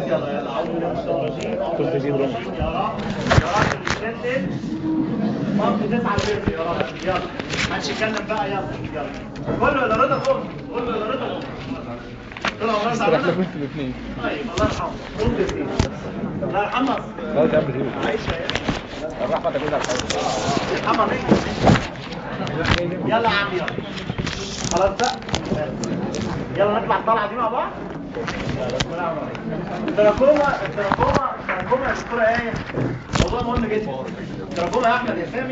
يلا يلا اعوذ بالله من الشيطان الرجيم اعوذ بالله من الشيطان الرجيم يا رب يا رب نستنتج مصر تسعة بيت يا رب يلا محدش يتكلم بقى يلا يلا كله يا رضا قوم كله يا رضا قوم طلع خلاص على استريح لك انتوا الاثنين طيب الله يرحمه قوم بسيط الله يرحمه لا تعب بسيبه عايشه يا الرحمة تكون على الحوض يرحمها مين يلا يا عم يلا خلاص بقى يلا نطلع الطلعه دي مع بعض التراكوما التراكوما التراكوما يا دكتوره ايه موضوع مهم جدا التراكوما يا احمد يا سامي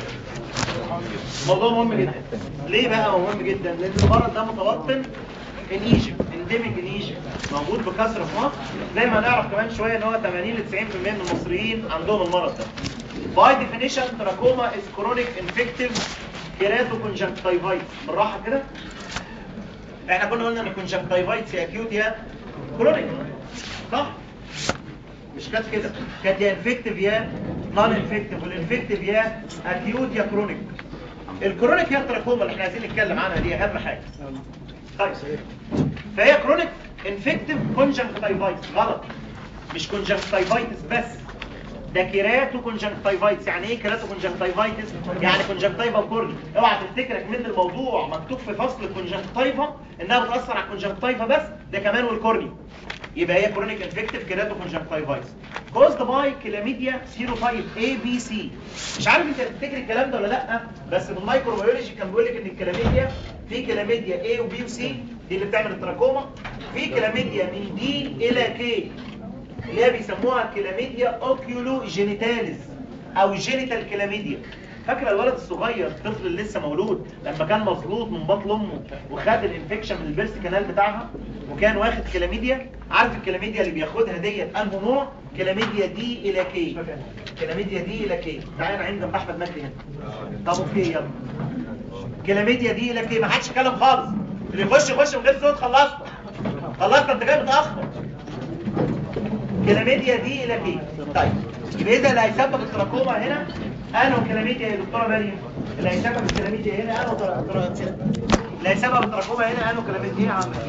موضوع مهم جدا ليه بقى هو مهم جدا لان المرض ده متوطن ان ايجيبت انديميك ان ايجيبت موجود بكثره في مصر زي ما نعرف كمان شويه ان هو 80 ل 90% من المصريين عندهم المرض ده باي ديفينيشن تراكوما از كرونيك انفكتيف كيراتو كونجكتيفايتس بالراحه كده احنا كنا قلنا ان الكونجكتيفايتس يا اكيوت يا كرونيك صح مش كانت كده كانت يا انفكتيف يا نون انفكتيف والانفكتيف يا اكيوت يا كرونيك الكرونيك هي التراكوما اللي احنا عايزين نتكلم عنها دي اهم حاجه طيب فهي كرونيك انفكتيف كونجكتيفايتس غلط مش كونجكتيفايتس بس ده كيراتو كونجكتيفايتس يعني ايه كيراتو كونجكتيفايتس يعني كونجكتيفا وكورني اوعى تفتكرك من الموضوع مكتوب في فصل الكونجكتيفا انها بتاثر على الكونجكتيفا بس ده كمان والكورني يبقى هي كرونيك انفكتيف كيراتو كونجكتيفايتس كوزد باي كلاميديا سيروتايب اي بي سي مش عارف انت تفتكر الكلام ده ولا لا بس في الميكروبيولوجي كان بيقول لك ان الكلاميديا في كلاميديا اي وبي وسي دي اللي بتعمل التراكوما في كلاميديا من دي الى كي اللي هي بيسموها كلاميديا اوكيولو جينيتاليز او جينيتال كلاميديا فاكره الولد الصغير الطفل اللي لسه مولود لما كان مظلوط من بطن امه وخد الانفكشن من البيرس كانال بتاعها وكان واخد كلاميديا عارف الكلاميديا اللي بياخدها ديت انه نوع كلاميديا دي الى كي كلاميديا دي الى كي تعالى انا عندي جنب احمد مجدي هنا طب اوكي يلا كلاميديا دي الى كي ما حدش يتكلم خالص اللي يخش يخش من غير صوت خلصت خلصت انت جاي متاخر كلاميديا دي الى كي طيب يبقى اذا اللي هيسبب التراكوما هنا انه كلاميديا يا دكتوره مريم اللي هيسبب الكلاميديا هنا انه ترا- ترا- اللي هيسبب التراكوما هنا انه كلاميديا يا عم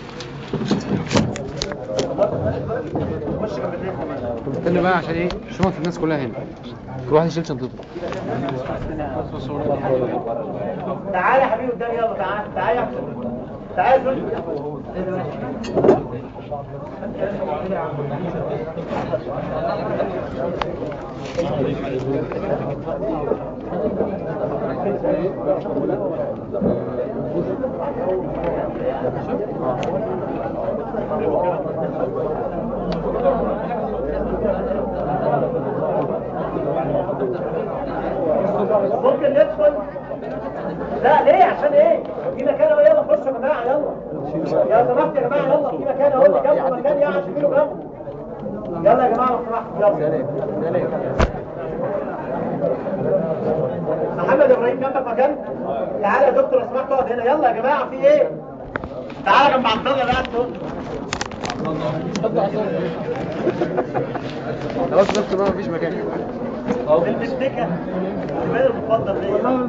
خش جنب الناس كمان. استنى بقى عشان ايه شنط الناس كلها هنا كل واحد يشيل شنطته تعالى يا حبيبي قدام يلا تعالى تعالى يا أحمد. تعالى يا زلمة. ممكن ندخل لا ليه عشان ايه في مكان اهو يلا خش يا جماعه يلا يا سمحت يا جماعه يلا في مكان اهو اللي جنبه مكان يعني شوفوا جنبه يلا يا جماعه لو سمحتوا يلا محمد ابراهيم جنبك مكان تعالى يا دكتور لو سمحت اقعد هنا يلا يا جماعه في ايه تعالى جنب عبد الله بقى انتوا خلاص بس بقى مفيش مكان البستيكه البلد المفضل ليا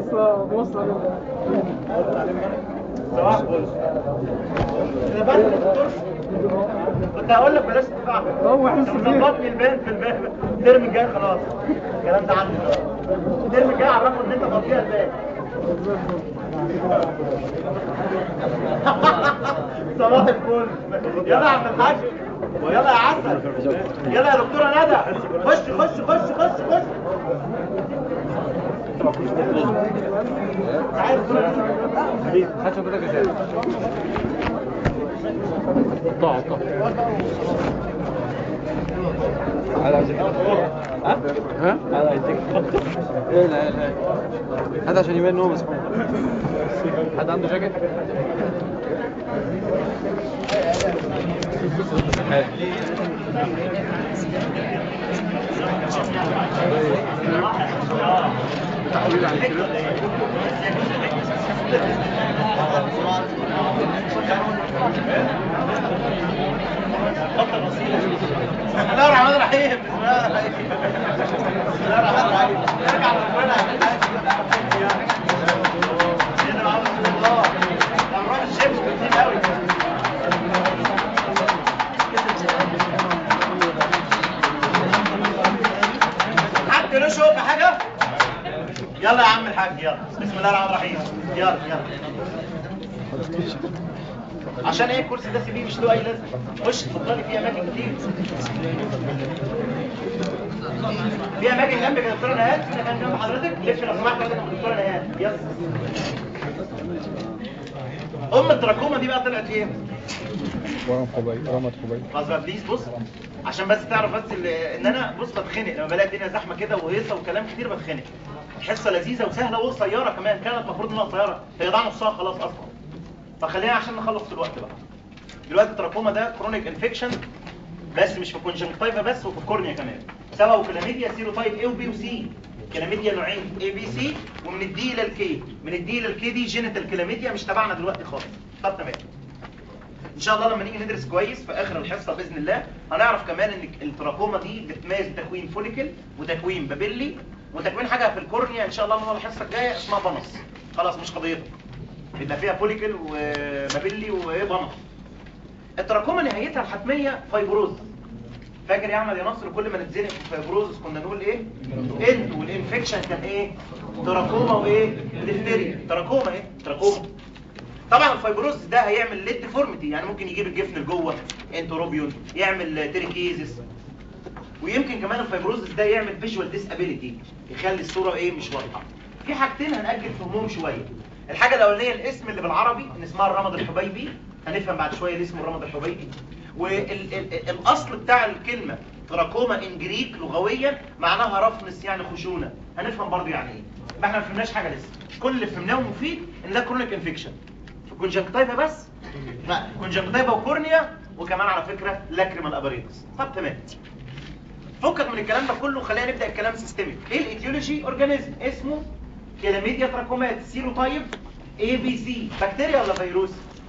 صباح الفل انا بقى دكتور كنت هقول لك بلاش تدفع هو احنا ظبطني البان في البان الترم الجاي خلاص الكلام ده عندي الترم الجاي عرفوا ان انت فاضيها البان صباح الفل يلا يا عبد الحاج يلا يا عسل يلا يا دكتوره ندى خش خش خش خش خش تعال هات شنطتك ازاي قطع قطع ها؟ ها؟ ايه لا لا هذا عشان يبان ان هو مسحوق حد عنده جاكيت؟ تحويل عن كده بسم الله الرحمن الرحيم بسم الله الرحمن الرحيم بسم الله الرحمن الرحيم ارجع لربنا سيدنا محمد رسول الله ده الراجل شيبس كتير قوي يلا يا عم الحاج يلا بسم الله الرحمن الرحيم يلا يلا عشان ايه الكرسي ده سيبيه مش له اي لازمه خش اتفضلي في اماكن كتير في اماكن جنبك يا دكتوره نهاد في مكان جنب حضرتك لف لو سمحت كده يا دكتوره نهاد يس ام التراكوما دي بقى طلعت ايه ورم حبيب رمت حبيب خلاص بقى بليز بص عشان بس تعرف بس ال- ان انا بص بتخنق لما بلاقي الدنيا زحمه كده وهيصه وكلام كتير بتخنق الحصه لذيذه وسهله وقصيره كمان كانت المفروض انها قصيره هي ضاع نصها خلاص اصلا فخلينا عشان نخلص في الوقت بقى دلوقتي التراكوما ده كرونيك انفكشن بس مش في الكونجنكتيفا بس وفي الكورنيا كمان سببه كلاميديا سيروتايب A وبي وسي كلاميديا نوعين اي بي سي ومن الدي الى الكي من الدي الى الكي دي جينيتال كلاميديا مش تبعنا دلوقتي خالص طب تمام ان شاء الله لما نيجي ندرس كويس في اخر الحصه باذن الله هنعرف كمان ان التراكوما دي بتميز بتكوين فوليكل وتكوين بابيلي وتكوين حاجه في الكورنيا ان شاء الله من الحصه الجايه اسمها بنص خلاص مش قضيتك يبقى فيها فوليكل وبابيلي وبنص التراكوما نهايتها الحتميه فايبروز فاكر يا احمد يا نصر كل ما نتزنق في الفايبروز كنا نقول ايه اند والانفكشن كان ايه تراكوما وايه ديفتيريا تراكوما ايه تراكوما طبعا الفايبروز ده هيعمل ليد ديفورميتي يعني ممكن يجيب الجفن لجوه انتروبيون يعمل تريكيزس ويمكن كمان الفايبروزس ده يعمل فيجوال ديسابيليتي يخلي الصوره ايه مش واضحه في حاجتين هنأجل فهمهم شويه الحاجه الاولانيه الاسم اللي بالعربي ان اسمها الرمد الحبيبي هنفهم بعد شويه ليه اسمه الرمد الحبيبي والاصل بتاع الكلمه تراكوما ان جريك لغويا معناها رفنس يعني خشونه هنفهم برضه يعني ايه ما احنا ما فهمناش حاجه لسه كل اللي فهمناه مفيد ان ده كرونيك انفكشن في كونجنكتيفا بس لا كونجنكتيفا وكورنيا وكمان على فكره لاكريمال اباريتس طب تمام فكك من الكلام ده كله خلينا نبدا الكلام سيستميك ايه الايتيولوجي اورجانيزم اسمه كلاميديا تراكومات سيروتايب اي بي سي بكتيريا ولا فيروس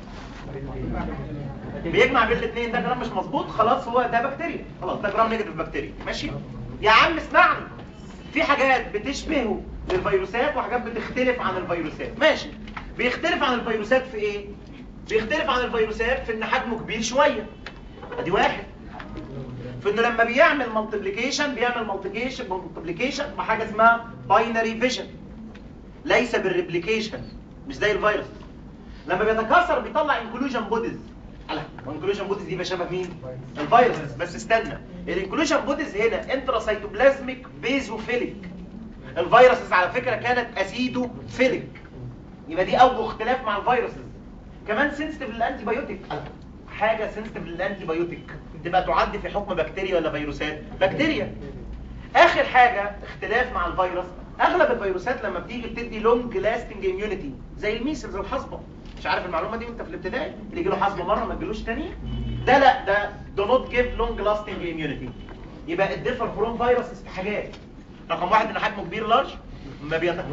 بيجمع بين الاثنين ده كلام مش مظبوط خلاص هو ده بكتيريا خلاص ده جرام نيجاتيف بكتيريا ماشي يا عم اسمعني في حاجات بتشبهه للفيروسات وحاجات بتختلف عن الفيروسات ماشي بيختلف عن الفيروسات في ايه بيختلف عن الفيروسات في ان حجمه كبير شويه ادي واحد في انه لما بيعمل مالتيبليكيشن بيعمل مالتيبليكيشن مالتيبليكيشن مع حاجه اسمها باينري فيجن ليس بالريبليكيشن مش زي الفيروس لما بيتكاثر بيطلع انكلوجن بوديز على الانكلوجن بوديز دي بقى شبه مين الفيروس بس استنى الانكلوجن بوديز هنا انتراسيتوبلازميك بيزوفيليك الفيروسز على فكره كانت اسيدوفيليك يبقى دي اول اختلاف مع الفيروسز كمان سنسيتيف للانتي بايوتيك حاجه سنسيتيف للانتي بايوتيك تبقى تعد في حكم بكتيريا ولا فيروسات بكتيريا اخر حاجه اختلاف مع الفيروس اغلب الفيروسات لما بتيجي بتدي لونج لاستنج اميونيتي زي الميسلز والحصبه مش عارف المعلومه دي وانت في الابتدائي اللي يجي له حصبه مره ما تجيلوش تاني ده لا ده do not give long lasting immunity يبقى الديفر فروم فيروس في حاجات رقم واحد ان حجمه كبير لارج ما بيتخذ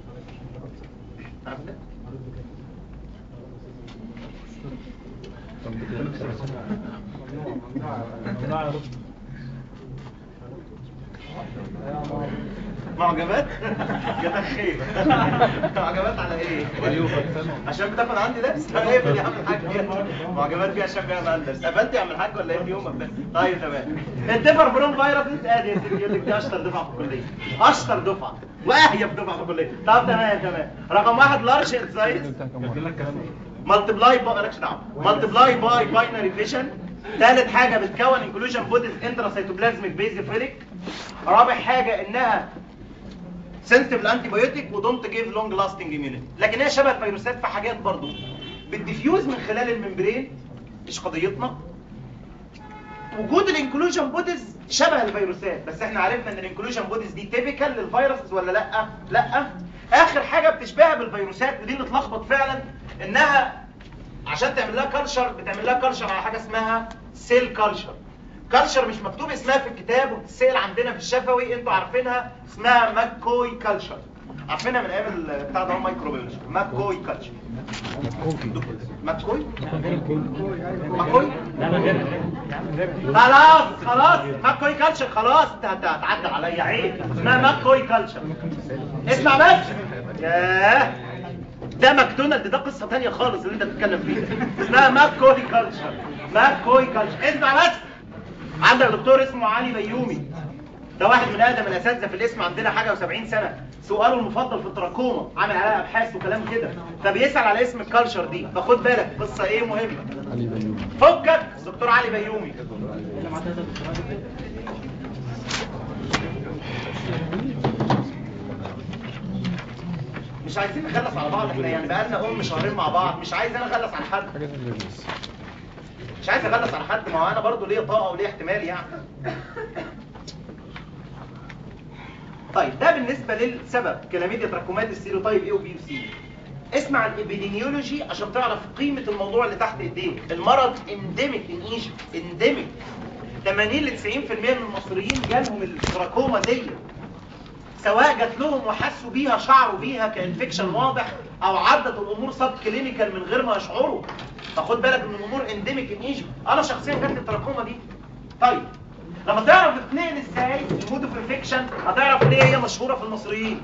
معجبات يا خير معجبات على ايه عشان بتاخد عندي درس اقفل يا عم الحاج معجبات دي عشان بياخد عندي درس قفلت يا عم الحاج ولا ايه في يومك ده طيب تمام الدفر بروم فيروس ادي يا سيدي يقول لك دي اشطر دفعه في الكليه اشطر دفعه واهيب دفعه في الكليه طب تمام تمام رقم واحد لارج سايز مالتبلاي باي مالكش دعوه مالتبلاي باي باينري فيجن ثالث حاجه بتكون انكلوجن بوديز انتراسيتوبلازميك بيزيفيليك رابع حاجه انها سنسيتيف الانتي بايوتيك ودونت جيف لونج لاستنج اميونيتي لكن هي شبه الفيروسات في حاجات برضو بتديفيوز من خلال الممبرين مش قضيتنا وجود الانكلوجن بوديز شبه الفيروسات بس احنا عرفنا ان الانكلوجن بوديز دي تيبيكال للفيروسز ولا لا لا اخر حاجه بتشبهها بالفيروسات ودي اللي اتلخبط فعلا انها عشان تعمل لها كلشر بتعمل لها كلشر على حاجه اسمها سيل كلشر كلشر مش مكتوب اسمها في الكتاب وبتتسال عندنا في الشفوي انتوا عارفينها اسمها ماكوي كلشر عارفينها من ايام ال- بتاع ده مايكروبيولوجي ماكوي كلشر ماكوي ماكوي خلاص خلاص ماكوي كلشر خلاص انت هت- هتعدل عليا عيب اسمها ماكوي كلشر اسمع بس ياه ده ماكدونالد ده قصه ثانيه خالص اللي انت بتتكلم فيها اسمها ماكوي كلشر ماكوي كلشر اسمع بس عندك دكتور اسمه علي بيومي ده واحد من اقدم الاساتذه في الاسم عندنا حاجه و70 سنه سؤاله المفضل في التراكوما عامل عليها ابحاث وكلام كده فبيسال على اسم الكالتشر دي فخد بالك قصه ايه مهمه علي بيومي فكك دكتور علي بيومي مش عايزين نخلص على بعض احنا يعني بقالنا ام شهرين مع بعض مش عايز انا اخلص على حد حاجات البيزنس مش عايز اخلص على حد ما هو انا برضو ليا طاقه وليا احتمال يعني طيب ده بالنسبه للسبب كلاميديا تراكمات السيروتايب ايه وبي وسي اسمع الابيديميولوجي عشان تعرف قيمه الموضوع اللي تحت ايديك المرض انديميك ان ايجيبت انديميك 80 ل 90% من المصريين جالهم التراكوما دي سواء جات لهم وحسوا بيها شعروا بيها كانفكشن واضح او عدت الامور سب كلينيكال من غير ما يشعروا فخد بالك ان الامور انديميك ان ايجيبت انا شخصيا جات لي التراكوما دي طيب لما تعرف تتنقل ازاي المود اوف انفكشن هتعرف ليه هي مشهوره في المصريين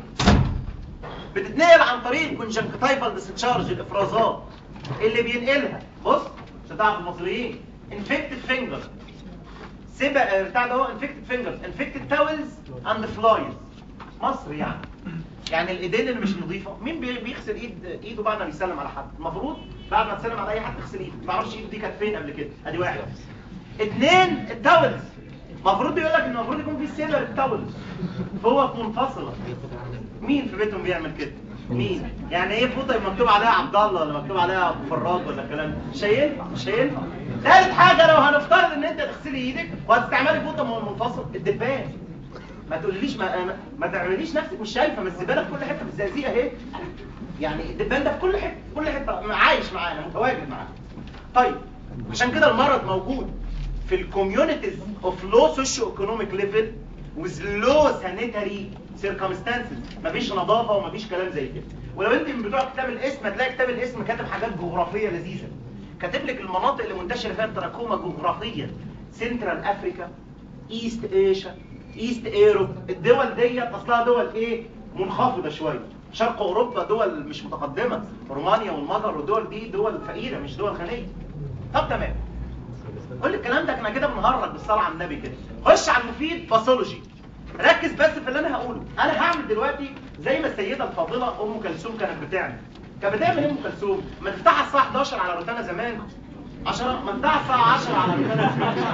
بتتنقل عن طريق الكونجنكتيفال ديسشارج الافرازات اللي بينقلها بص عشان تعرف المصريين انفكتد فينجر سيبا بتاع ده هو انفكتد فينجرز انفكتد تاولز اند فلايز مصر يعني يعني الايدين اللي مش نظيفه مين بي- بيغسل ايد ايده بعد ما بيسلم على حد المفروض بعد ما تسلم على اي حد تغسل ايده ما تعرفش ايده دي كانت فين قبل كده ادي واحد اتنين التاولز المفروض بيقول لك ان المفروض يكون في سيلر التاولز فوط منفصله مين في بيتهم بيعمل كده مين يعني ايه فوطه يبقى مكتوب عليها عبد الله ولا مكتوب عليها ابو فراج ولا الكلام ده مش هينفع مش هينفع ثالث حاجه لو هنفترض ان انت تغسلي ايدك وهتستعملي فوطه منفصل الدبان ما تقوليش ما, ما, ما تعمليش نفسك مش شايفه ما الزباله في كل حته في الزقازيق اهي يعني الدبان ده في كل حته في كل حته عايش معانا متواجد معانا طيب عشان كده المرض موجود في الكوميونيتيز اوف لو سوشيو ايكونوميك ليفل with low sanitary circumstances مفيش نظافه ومفيش كلام زي كده ولو انت من بتوع كتاب الاسم هتلاقي كتاب الاسم كاتب حاجات جغرافيه لذيذه كاتب لك المناطق اللي منتشره فيها التراكوما جغرافيا سنترال افريكا ايست ايشيا ايست ايروب الدول ديت اصلها دول ايه منخفضه شويه شرق اوروبا دول مش متقدمه رومانيا والمجر والدول دي دول فقيره مش دول غنيه طب تمام كل الكلام ده احنا كده بنهرج بالصلاه على النبي كده خش على المفيد باثولوجي ركز بس في اللي انا هقوله انا هعمل دلوقتي زي ما السيده الفاضله ام كلثوم كانت بتعمل كانت بتعمل ايه ام كلثوم ما تفتحها الساعه 11 على روتانا زمان 10 ما تفتحها الساعه 10 على روتانا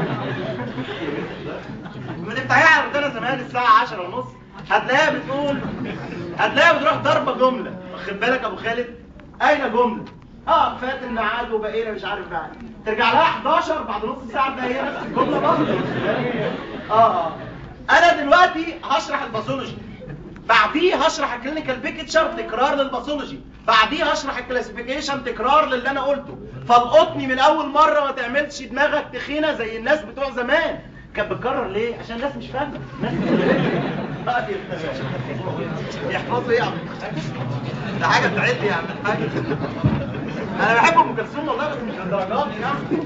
ما تفتحيها على روتانا زمان الساعه 10 ونص هتلاقيها بتقول هتلاقيها بتروح ضربه جمله واخد بالك يا ابو خالد اين جمله اه فات الميعاد وبقينا مش عارف بعد ترجع لها 11 بعد نص ساعه تلاقي هي نفس الجمله برضه اه اه انا دلوقتي هشرح الباثولوجي بعديه هشرح الكلينيكال بيكتشر تكرار للباثولوجي بعديه هشرح الكلاسيفيكيشن تكرار للي انا قلته فالقطني من اول مره ما تعملش دماغك تخينه زي الناس بتوع زمان كانت بتكرر ليه عشان الناس مش فاهمه الناس يحفظوا ايه يا عم ده حاجه بتاعتي يا عم الحاج انا بحب ام كلثوم والله بس مش للدرجات دي يعني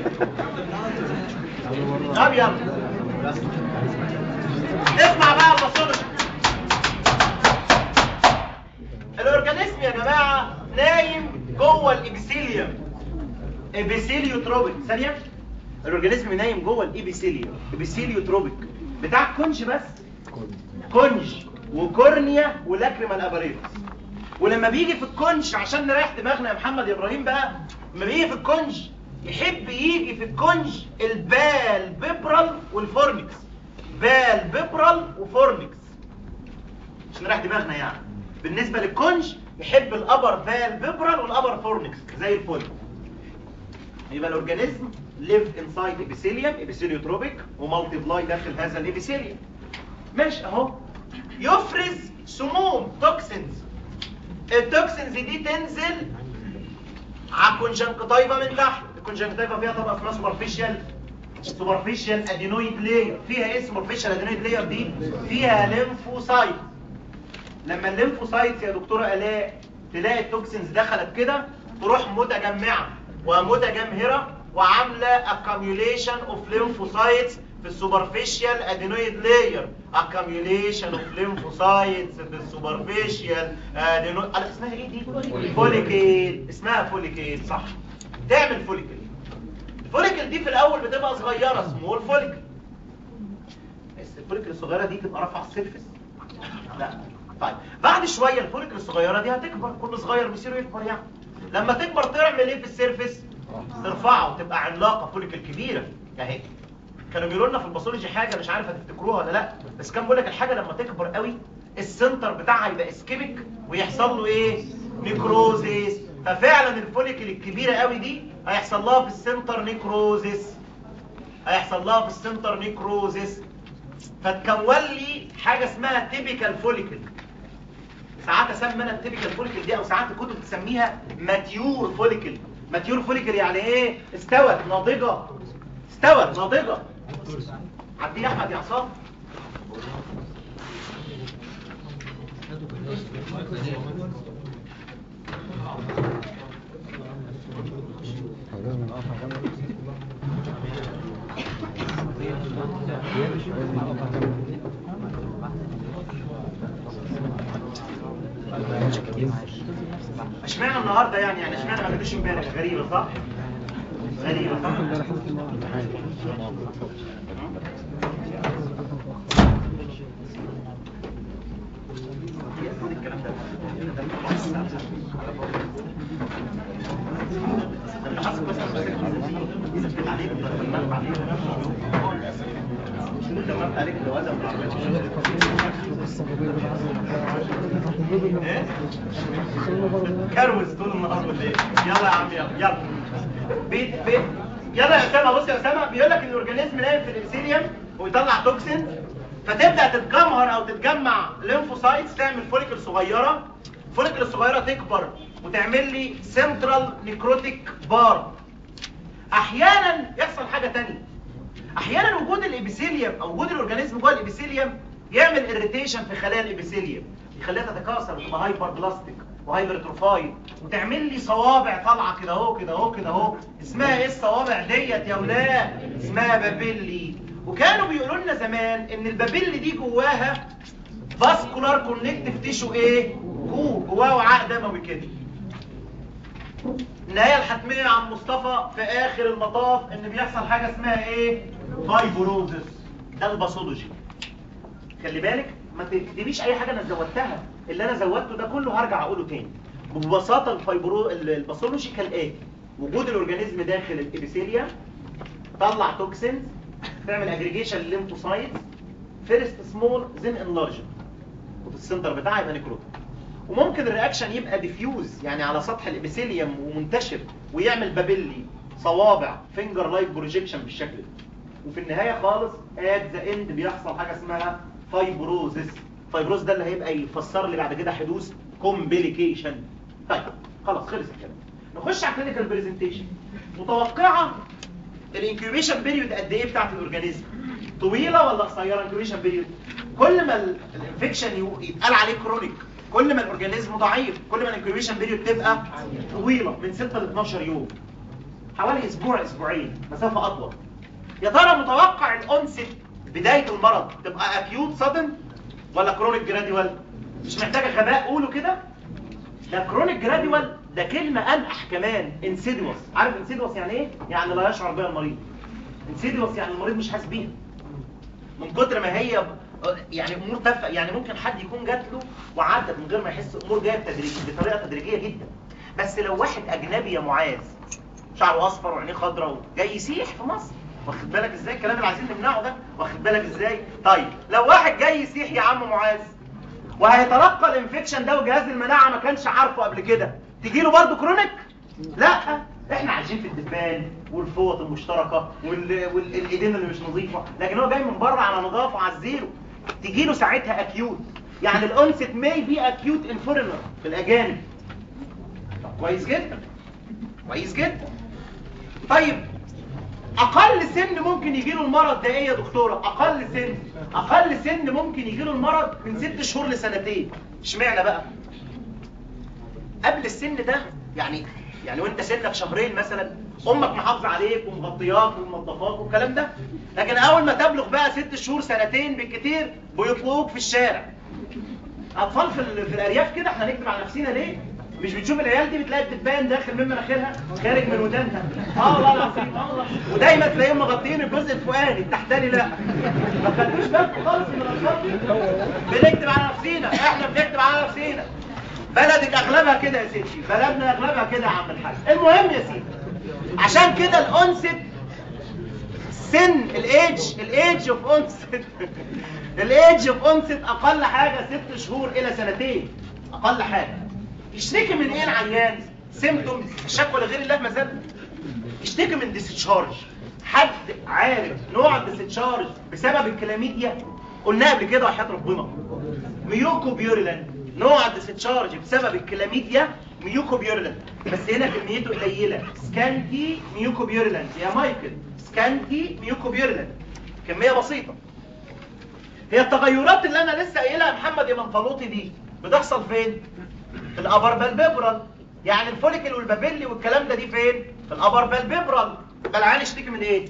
طب يلا اسمع بقى الباثولوجي الاورجانيزم يا جماعه نايم جوه الابيثيليوم ابيثيليوتروبيك ثانيه الاورجانيزم نايم جوه الابيثيليوم ابيثيليوتروبيك بتاع الكونج بس كونج وكورنيا ولاكريمال اباريتس ولما بيجي في الكونج عشان نريح دماغنا يا محمد يا ابراهيم بقى لما بيجي في الكونج يحب يجي في الكونج البال بيبرال والفورنكس بال بيبرال وفورنكس عشان نريح دماغنا يعني بالنسبه للكونج يحب الابر فال بيبرال والابر فورنكس زي الفل يبقى الاورجانيزم ليف انسايد ابيثيليوم ابيثيليوتروبيك ومالتيبلاي داخل هذا الابيثيليوم ماشي اهو يفرز سموم توكسينز التوكسينز دي تنزل على الكونجنكتيفا من تحت الكونجنكتيفا فيها طبقه اسمها سوبرفيشال سوبرفيشال ادينويد لاير فيها ايه سوبرفيشال ادينويد لاير دي فيها ليمفوسايت لما الليمفوسايتس يا دكتوره الاء تلاقي التوكسينز دخلت كده تروح متجمعه ومتجمهره وعامله accumulation of lymphocytes في السوبرفيشال ادينويد لاير accumulation of lymphocytes في السوبرفيشال ادينويد اسمها ايه دي فوليكيل اسمها فوليكيل صح تعمل فوليكيل الفوليكل دي في الاول بتبقى صغيره سمول فوليكل الفوليكل الصغيره دي تبقى رافعه السيرفس لا طيب بعد شويه الفوليكل الصغيره دي هتكبر كل صغير بيصير يكبر يعني لما تكبر تعمل ايه في السيرفس ترفعه وتبقى عملاقه فوليكل كبيره اهي كانوا بيقولوا لنا في الباثولوجي حاجه مش عارف هتفتكروها ولا لا بس كان بيقول لك الحاجه لما تكبر قوي السنتر بتاعها يبقى اسكيميك ويحصل له ايه نيكروزيس ففعلا الفوليكل الكبيره قوي دي هيحصل لها في السنتر نيكروزيس هيحصل لها في السنتر نيكروزيس فتكون لي حاجه اسمها تيبيكال فوليكل ساعات اسمي انا التيبيكال فوليكل دي او ساعات الكتب تسميها ماتيور فوليكل ماتيور فوليكل يعني ايه استوت ناضجه استوت ناضجه عدي يا احمد يا عصام لازم نقطع كامل اشمعنى النهارده يعني يعني اشمعنى ما جابوش امبارح غريبه صح غريبه صح ايه كروز طول النهار بالليل يلا يا عم يلا يلا بيت بيت يلا يا اسامه بص يا اسامه بيقول لك ان الاورجانيزم نايم في الابسيليوم ويطلع توكسين فتبدا تتجمهر او تتجمع ليمفوسايتس تعمل فوليكل صغيره الفوليكل الصغيره تكبر وتعمل لي سنترال نيكروتيك بار احيانا يحصل حاجه تانية احيانا وجود الابيثيليوم او وجود الاورجانيزم جوه الابيثيليوم يعمل اريتيشن في خلايا الابيثيليوم يخليها تتكاثر وتبقى هايبر بلاستيك وهايبرتروفايد وتعمل لي صوابع طالعه كده اهو كده اهو كده اهو اسمها ايه الصوابع ديت يا ولاد اسمها بابيلي وكانوا بيقولوا لنا زمان ان البابيلي دي جواها فاسكولار كونكتيف تيشو ايه كور جواه وعاء دموي كده النهايه الحتميه يا عم مصطفى في اخر المطاف ان بيحصل حاجه اسمها ايه فايبروزس ده الباثولوجي خلي بالك ما تكتبيش اي حاجه انا زودتها اللي انا زودته ده كله هرجع اقوله تاني ببساطه الفايبرو الباثولوجي كالاتي وجود الاورجانيزم داخل الابيثيليا طلع توكسينز تعمل اجريجيشن للليمفوسايتس فيرست سمول زين انلارج وفي السنتر بتاعها يبقى نيكروتيك وممكن الرياكشن يبقى ديفيوز يعني على سطح الابيثيليوم ومنتشر ويعمل بابيلي صوابع فينجر لايك بروجيكشن بالشكل ده وفي النهايه خالص ات ذا اند بيحصل حاجه اسمها فايبروزس فايبروز ده اللي هيبقى يفسر لي بعد كده حدوث كومبليكيشن طيب خلاص خلص الكلام نخش على الكلينيكال برزنتيشن متوقعه الانكيوبيشن بيريود قد ايه بتاعت الاورجانيزم طويله ولا قصيره انكيوبيشن بيريود كل ما الانفكشن يتقال عليه كرونيك كل ما الاورجانيزم ضعيف كل ما الانكيوبيشن بيريود تبقى طويله من 6 ل 12 يوم حوالي اسبوع اسبوعين مسافه اطول يا ترى متوقع الانست بدايه المرض تبقى اكيوت سادن ولا كرونيك جراديوال مش محتاجه غباء قولوا كده ده كرونيك جراديوال ده كلمه انقح كمان انسيدوس عارف انسيدوس يعني ايه يعني لا يشعر بها المريض انسيدوس يعني المريض مش حاسس بيها من كتر ما هي يعني امور تافهه يعني ممكن حد يكون جات له وعدت من غير ما يحس امور جايه بتدريج بطريقه تدريجيه جدا بس لو واحد اجنبي يا معاذ شعره اصفر وعينيه خضراء جاي يسيح في مصر واخد بالك ازاي الكلام اللي عايزين نمنعه ده واخد بالك ازاي طيب لو واحد جاي يسيح يا عم معاذ وهيتلقى الانفكشن ده وجهاز المناعه ما كانش عارفه قبل كده تجي له برضه كرونيك لا احنا عايشين في الدبان والفوط المشتركه وال... والايدين اللي مش نظيفه لكن هو جاي من بره على نظافه على الزيرو تجي له ساعتها اكيوت يعني الانست ماي بي اكيوت ان فورينر في الاجانب طب كويس جدا كويس جدا طيب اقل سن ممكن يجي له المرض ده ايه يا دكتوره اقل سن اقل سن ممكن يجي له المرض من ست شهور لسنتين اشمعنى بقى قبل السن ده يعني يعني وانت سنك شهرين مثلا امك محافظه عليك ومغطياك ومنظفاك والكلام ده لكن اول ما تبلغ بقى ست شهور سنتين بالكتير بيطلقوك في الشارع اطفال في, ال- في الارياف كده احنا نكتب على نفسنا ليه مش بتشوف العيال دي بتلاقي الدبان داخل من مناخيرها خارج من ودانها اه والله العظيم اه والله ودايما تلاقيهم مغطيين الجزء الفوقاني التحتاني لا ما خدتوش بالكم خالص من الخط بنكتب على نفسينا احنا بنكتب على نفسينا بلدك اغلبها كده يا سيدي بلدنا اغلبها كده يا عم الحاج المهم يا سيدي عشان كده الانست سن الايدج الايدج اوف انست الايدج اوف انست اقل حاجه ست شهور الى سنتين اقل حاجه يشتكي من ايه العيان سيمتومز الشكوى لغير الله ما زال يشتكي من ديستشارج حد عارف نوع الديستشارج بسبب الكلاميديا قلنا قبل كده وحياه ربنا ميوكوبيوريلان نوع الديستشارج بسبب الكلاميديا ميوكوبيوريلان بس هنا كميته قليله سكانتي ميوكوبيوريلان يا مايكل سكانتي ميوكوبيوريلان كميه بسيطه هي التغيرات اللي انا لسه قايلها يا محمد يا منفلوطي دي بتحصل فين في الابر بالبيبرال يعني الفوليكل والبابيلي والكلام ده دي فين في الابر بالبيبرال يبقى العين يشتكي من ايه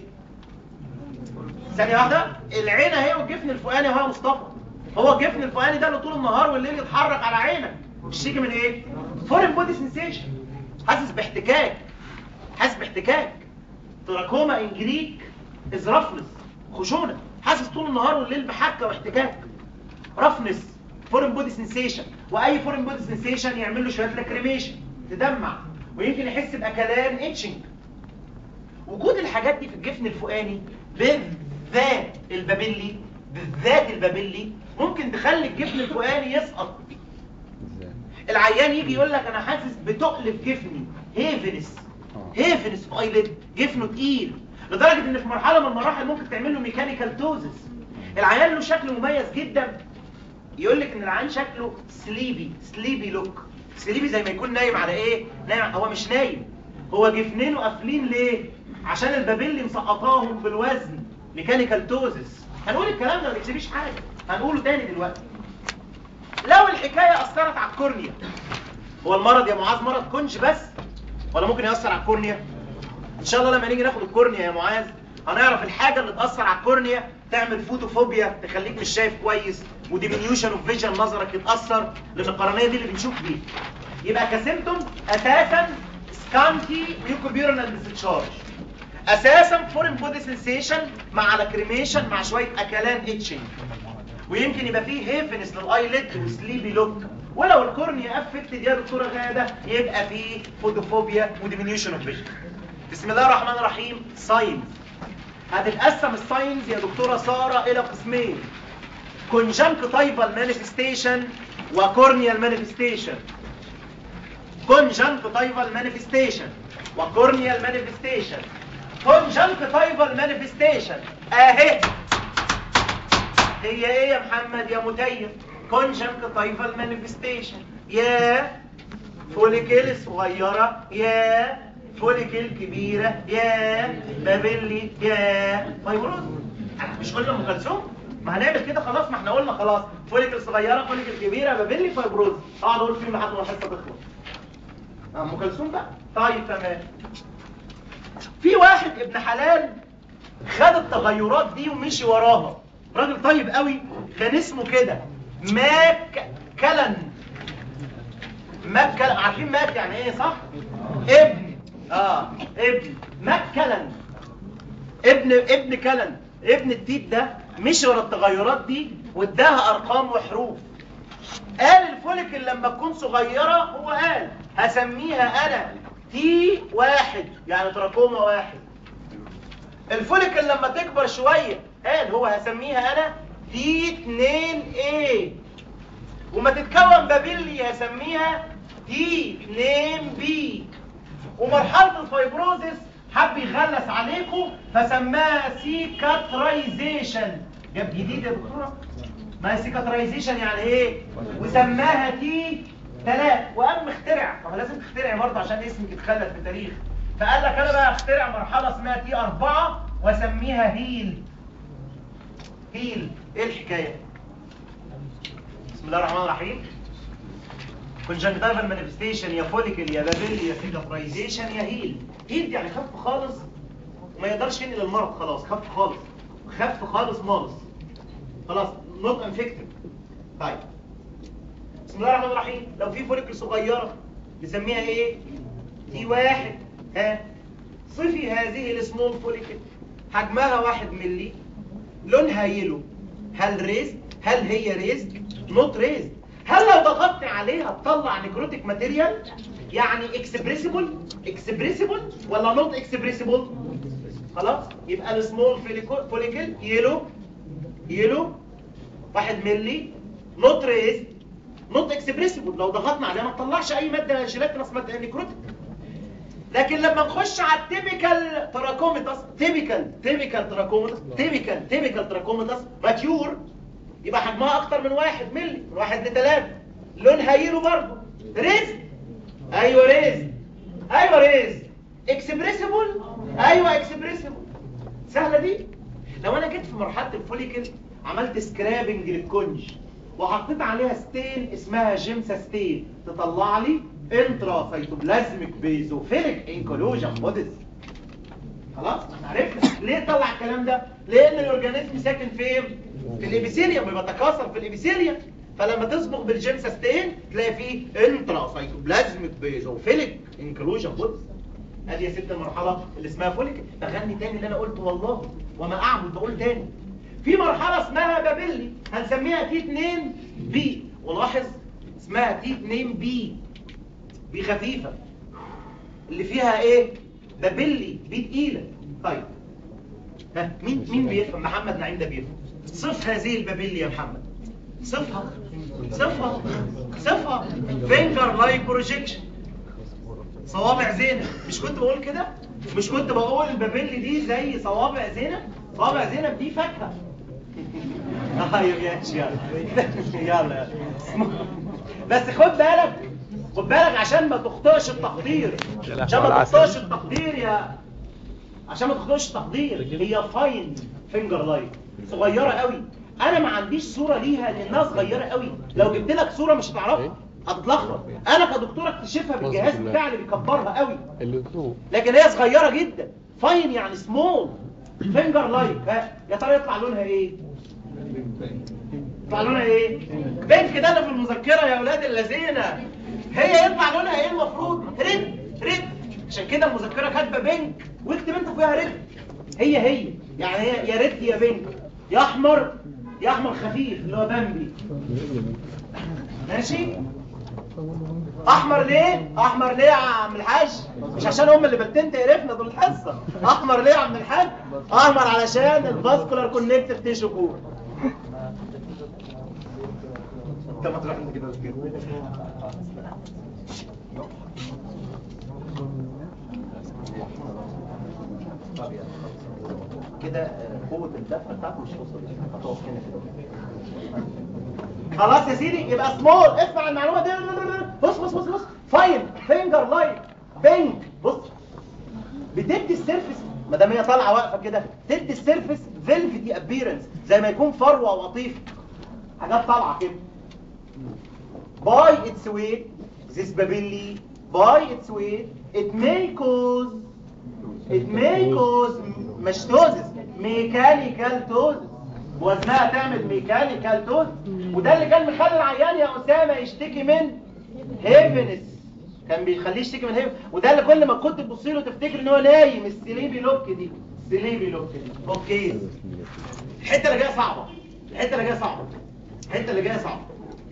ثانيه واحده العين اهي والجفن الفوقاني اهو يا مصطفى هو الجفن الفوقاني ده اللي طول النهار والليل يتحرك على عينك يشتكي من ايه فورين بودي سنسيشن حاسس باحتكاك حاسس باحتكاك تراكوما ان جريك از رفنس خشونه حاسس طول النهار والليل بحكه واحتكاك رفنس فورين بودي سنسيشن واي فورين بودي سنسيشن يعمل له شويه لاكريميشن تدمع ويمكن يحس باكلان اتشنج وجود الحاجات دي في الجفن الفوقاني بالذات البابيلي بالذات البابيلي ممكن تخلي الجفن الفوقاني يسقط العيان يجي يقول لك انا حاسس بتقل في جفني هيفنس هيفنس في ايلid جفنه تقيل لدرجه ان في مرحله من المراحل ممكن تعمل له ميكانيكال توزس العيان له شكل مميز جدا يقول لك ان العيان شكله سليبي سليبي لوك سليبي زي ما يكون نايم على ايه نايم هو مش نايم هو جفنينه قافلين ليه عشان البابيلي مسقطاهم بالوزن ميكانيكال توزس هنقول الكلام ده ما تكتبيش حاجه هنقوله تاني دلوقتي لو الحكايه اثرت على الكورنيا هو المرض يا معاذ مرض كونج بس ولا ممكن ياثر على الكورنيا ان شاء الله لما نيجي ناخد الكورنيا يا معاذ هنعرف الحاجه اللي تاثر على الكورنيا تعمل فوتوفوبيا تخليك مش شايف كويس وديمينيوشن اوف فيجن نظرك يتاثر لان القرنيه دي اللي بنشوف بيها يبقى كسيمتوم اساسا سكانتي ميوكوبيورنال ديسشارج اساسا فورين بودي سنسيشن مع لاكريميشن مع شويه اكلان اتشنج ويمكن يبقى فيه هيفنس للايليد وسليبي لوك ولو الكورنيا افكتد يا دكتوره غاده يبقى فيه فوتوفوبيا وديمينيوشن اوف فيجن بسم الله الرحمن الرحيم ساينز هتتقسم الساينز يا دكتوره ساره الى قسمين كونجنكتيفال مانيفستيشن وكورنيال مانيفستيشن كونجنكتيفال مانيفستيشن وكورنيال مانيفستيشن كونجنكتيفال مانيفستيشن اهي هي ايه يا محمد يا متيم كونجنكتيفال مانيفستيشن يا فوليكل صغيره يا فوليكل كبيره يا بابلي يا فايبروز مش قلنا ام كلثوم ما هنعمل كده خلاص ما احنا قلنا خلاص فوليكل صغيره فوليكل كبيره بابلي فايبروز اقعد اقول فيهم لحد ما الحصه تخلص ام كلثوم بقى طيب تمام في واحد ابن حلال خد التغيرات دي ومشي وراها راجل طيب قوي كان اسمه كده ماك كلن ماك كلن عارفين ماك يعني ايه صح ابن اه ابن ماك كلن ابن ابن كلن ابن التيت ده مشي ورا التغيرات دي واداها ارقام وحروف قال الفوليكل لما تكون صغيرة هو قال هسميها انا تي واحد يعني تراكوما واحد الفوليكل لما تكبر شوية قال هو هسميها انا تي اتنين ايه وما تتكون بابيلي هسميها تي اتنين بي ومرحلة الفايبروزس حب يغلس عليكم فسماها سيكاترايزيشن جاب جديد يا دكتورة ما هي سيكاترايزيشن يعني ايه وسماها تي تلات وقام مخترع طب لازم تخترع برضه عشان اسمك يتخلد في التاريخ فقال لك انا بقى اخترع مرحله اسمها تي أربعة واسميها هيل هيل ايه الحكايه بسم الله الرحمن الرحيم كونجنكتيفال مانيفستيشن يا فوليكل يا بابيل يا سيكاترايزيشن يا هيل هيل يعني خف خالص وما يقدرش ينقل المرض خلاص خف خالص خف خالص مالص خلاص نوت انفكتد طيب بسم الله الرحمن الرحيم لو في فوليكل صغيره نسميها ايه تي واحد ها صفي هذه السمول فوليكل حجمها واحد ملي لونها يلو هل ريزد هل هي ريزد نوت ريزد هل لو ضغطت عليها تطلع نيكروتيك ماتيريال يعني اكسبريسيبل اكسبريسيبل ولا نوت اكسبريسيبل خلاص يبقى السمول فوليكل يلو يلو واحد ملي نوت ريزد نوت اكسبريسيبل لو ضغطنا عليها ما تطلعش اي ماده جيلاتينس ماده نيكروتيك لكن لما نخش على التيبيكال تراكوميتاس تيبيكال تيبيكال تراكوميتاس تيبيكال تيبيكال تراكوميتاس ماتيور يبقى حجمها اكتر من واحد ملي من واحد لثلاثة لونها يلو برضه ريز ايوه ريز ايوه ريز اكسبريسيبل ايوه اكسبريسيبل سهله دي لو انا جيت في مرحله الفوليكل عملت سكرابنج للكونج وحطيت عليها ستين اسمها جيمسا ستين تطلع لي انترا فيتوبلازميك بيزوفيليك انكلوجن موديل خلاص احنا عرفنا ليه طلع الكلام ده لان الاورجانيزم ساكن فين في الابيثيليوم بيتكاثر في الابيثيليوم فلما تصبغ بالجيمسا ستين تلاقي فيه انترا فيتوبلازميك بيزوفيليك انكلوجن موديل ادي يا ست المرحله اللي اسمها فوليك بغني تاني اللي انا قلته والله وما اعبد بقول تاني في مرحله اسمها بابلي هنسميها تي 2 بي ولاحظ اسمها تي 2 بي بي خفيفه اللي فيها ايه بابلي بي تقيله طيب ها مين مين بيفهم محمد نعيم ده بيفهم صف هذه البابلي يا محمد صفها صفها صفها فينجر لايك بروجيكشن صوابع زينب مش كنت بقول كده مش كنت بقول البابلي دي زي صوابع زينب صوابع زينب دي فاكهه طيب ماشي يلا يلا يلا بس خد بالك خد بالك عشان ما تخطئش التقدير عشان ما تخطئش التقدير يا عشان ما تخطئش التقدير هي فاين فينجر لايك صغيره قوي انا ما عنديش صوره ليها لانها صغيره قوي لو جبت لك صوره مش هتعرفها هتتلخبط انا كدكتور اكتشفها بالجهاز بتاعي اللي بيكبرها قوي اللي فوق لكن هي صغيره جدا فاين يعني سمول فينجر لايك ها يا ترى يطلع لونها ايه يطلع لونها ايه بينك ده اللي في المذكره يا اولاد الذين هي يطلع لونها ايه المفروض ريد ريد عشان كده المذكره كاتبه بينك واكتب انت فيها ريد هي هي يعني هي يا ريد يا بينك يا احمر يا احمر خفيف اللي هو بامبي ماشي احمر ليه احمر ليه يا عم الحاج مش عشان هم اللي بلتين تقرفنا دول الحصه احمر ليه يا عم الحاج احمر علشان الفاسكولار كونكتيف تيشو كور انت ما تروح انت كده كده كده قوه الدفع بتاعته مش توصل هتقف هنا كده خلاص يا سيدي يبقى سمول اسمع المعلومه دي بص بص بص بص فاين فينجر لايك بينك بص بتدي السيرفس ما دام هي طالعه واقفه كده تدي السيرفس فيلفتي ابييرنس زي ما يكون فروه وقطيفه حاجات طالعه كده باي اتس ويت this babili by its weight it may cause it may cause مش توزس ميكانيكال توزس وزنها تعمل ميكانيكال توز وده اللي كان مخلي العيان يا اسامه يشتكي من هيفنس كان بيخليه يشتكي من هيفنس وده اللي كل ما كنت تبص له تفتكر ان هو نايم السليبي لوك دي السليبي لوك دي اوكي الحته اللي جايه صعبه الحته اللي جايه صعبه الحته اللي جايه صعبه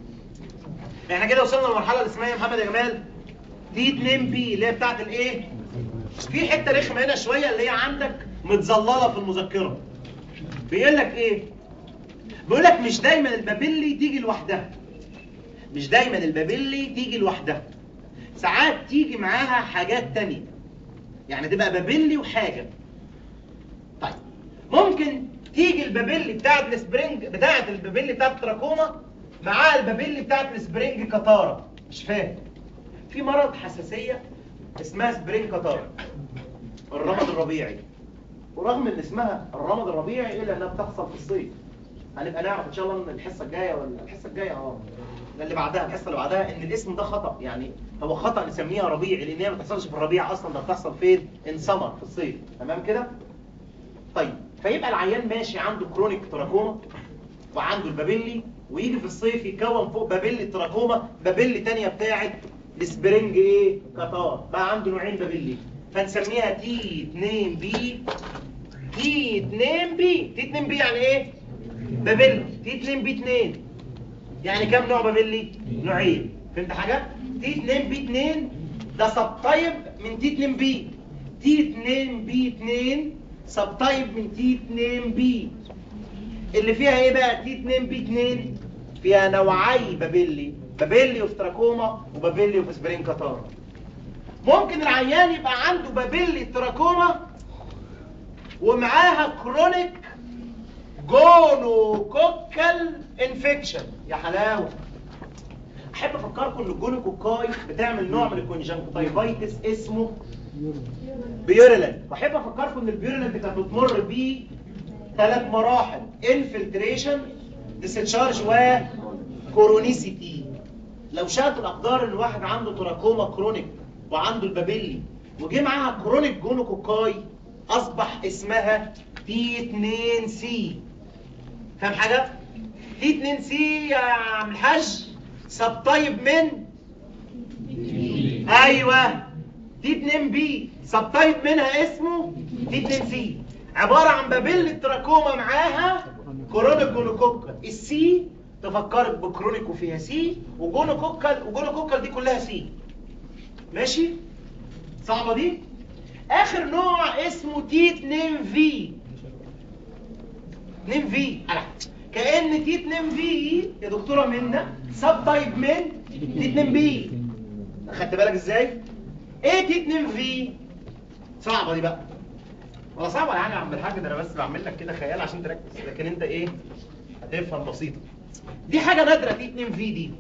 احنا كده وصلنا للمرحله اللي اسمها إيه يا محمد يا جمال دي 2 بي اللي هي بتاعت الايه في حته رخمه هنا شويه اللي هي عندك متظلله في المذكره بيقول لك ايه بيقول لك مش دايما البابيلي تيجي لوحدها مش دايما البابيلي تيجي لوحدها ساعات تيجي معاها حاجات تانية يعني تبقى بابيلي وحاجة طيب ممكن تيجي البابيلي بتاعت السبرينج بتاعت البابيلي بتاعت التراكوما معاها البابيلي بتاعت السبرينج كتارة مش فاهم في مرض حساسية اسمها سبرينج كتارة الرمد الربيعي ورغم ان اسمها الرمد الربيعي الا انها بتحصل في الصيف هنبقى نعرف ان شاء الله ان الحصه الجايه ولا الحصه الجايه اه ده اللي بعدها الحصه اللي بعدها ان الاسم ده خطا يعني هو خطا نسميها ربيعي لان هي ما بتحصلش في الربيع اصلا ده بتحصل فين ان سمر في الصيف تمام كده طيب فيبقى العيان ماشي عنده كرونيك تراكوما وعنده البابيلي ويجي في الصيف يكون فوق بابيلي تراكوما بابيلي تانية بتاعت السبرينج ايه قطار بقى عنده نوعين بابيلي فنسميها تي 2 بي تي 2 بي تي 2 بي يعني ايه بابيلي تي 2 بي 2 يعني كام نوع بابيلي نوعين فهمت حاجه تي 2 بي 2 ده سب تايب من تي 2 بي تي 2 بي 2 سب تايب من تي 2 بي اللي فيها ايه بقى تي 2 بي 2 فيها نوعي بابيلي بابيلي اوف تراكوما وبابيلي اوف سبرين كاتارا ممكن العيان يبقى عنده بابيلي تراكوما ومعاها كرونيك جونوكوكال انفكشن يا حلاوه احب افكركم ان الجونوكوكاي بتعمل نوع من الكونجنكتيفايتس اسمه بيوريلاند واحب افكركم ان البيوريلاند كانت بتمر بيه ثلاث مراحل انفلتريشن ديسشارج وكورونيسيتي لو شاءت الاقدار ان واحد عنده تراكوما كرونيك وعنده البابيلي وجه معاها كرونيك جونوكوكاي اصبح اسمها تي 2 سي فاهم حاجه تي 2 سي يا عم الحاج سب تايب من ايوه تي 2 بي سب تايب منها اسمه تي 2 سي عباره عن بابيلي تراكوما معاها كرونيك جونوكوكال السي تفكرك بكرونيك وفيها سي وجونوكوكال وجونوكوكال دي كلها سي ماشي صعبه دي اخر نوع اسمه تي 2 في 2 في كأن تي 2 في يا دكتوره منى سب تايب من تي 2 بي خدت بالك ازاي ايه تي 2 في صعبه دي بقى ولا صعبه يعني يا عم الحاج ده انا بس بعمل لك كده خيال عشان تركز لكن انت ايه هتفهم بسيطه دي حاجه نادره تي 2 في دي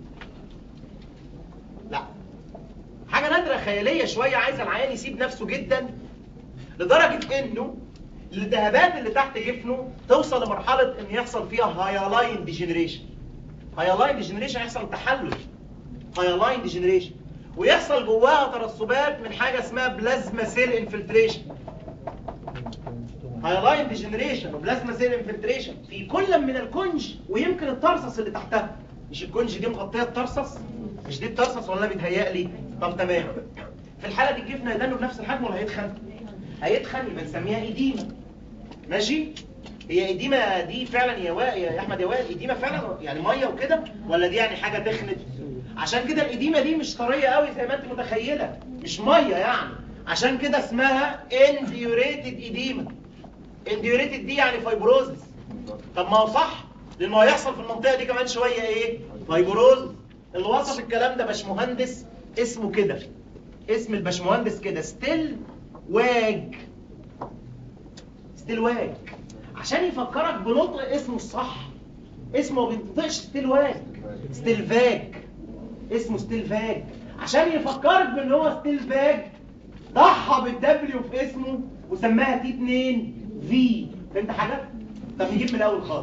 لا حاجه نادره خياليه شويه عايزه العيان يسيب نفسه جدا لدرجه انه الالتهابات اللي تحت جفنه توصل لمرحله ان يحصل فيها هايلاين ديجنريشن هايلاين ديجنريشن يحصل تحلل هايلاين ديجنريشن ويحصل جواها ترسبات من حاجه اسمها بلازما سيل انفلتريشن هايلاين ديجنريشن وبلازما سيل انفلتريشن في كل من الكنج ويمكن الترسس اللي تحتها مش الكنج دي مغطيه الترسس مش دي الترسس ولا بيتهيألي طب تمام في الحاله دي الجفن هيدنه بنفس الحجم ولا هيتخن هيتخن يبقى نسميها ايديما ماشي هي ايديما دي فعلا يا وا... يا احمد يا وائل ايديما فعلا يعني ميه وكده ولا دي يعني حاجه تخنت عشان كده الايديما دي مش طريه قوي زي ما انت متخيله مش ميه يعني عشان كده اسمها انديوريتد ايديما انديوريتد دي يعني فايبروزس طب ما هو صح لان هو هيحصل في المنطقه دي كمان شويه ايه فايبروز اللي وصف الكلام ده باشمهندس اسمه كده اسم الباشمهندس كده ستيل واج ستيل واج عشان يفكرك بنطق اسمه الصح اسمه ما بينطقش ستيل واج ستيل فاج اسمه ستيل فاج عشان يفكرك بان هو ستيل فاج ضحى بالدبليو في اسمه وسماها تي 2 في فهمت حاجه؟ طب نجيب من الاول خالص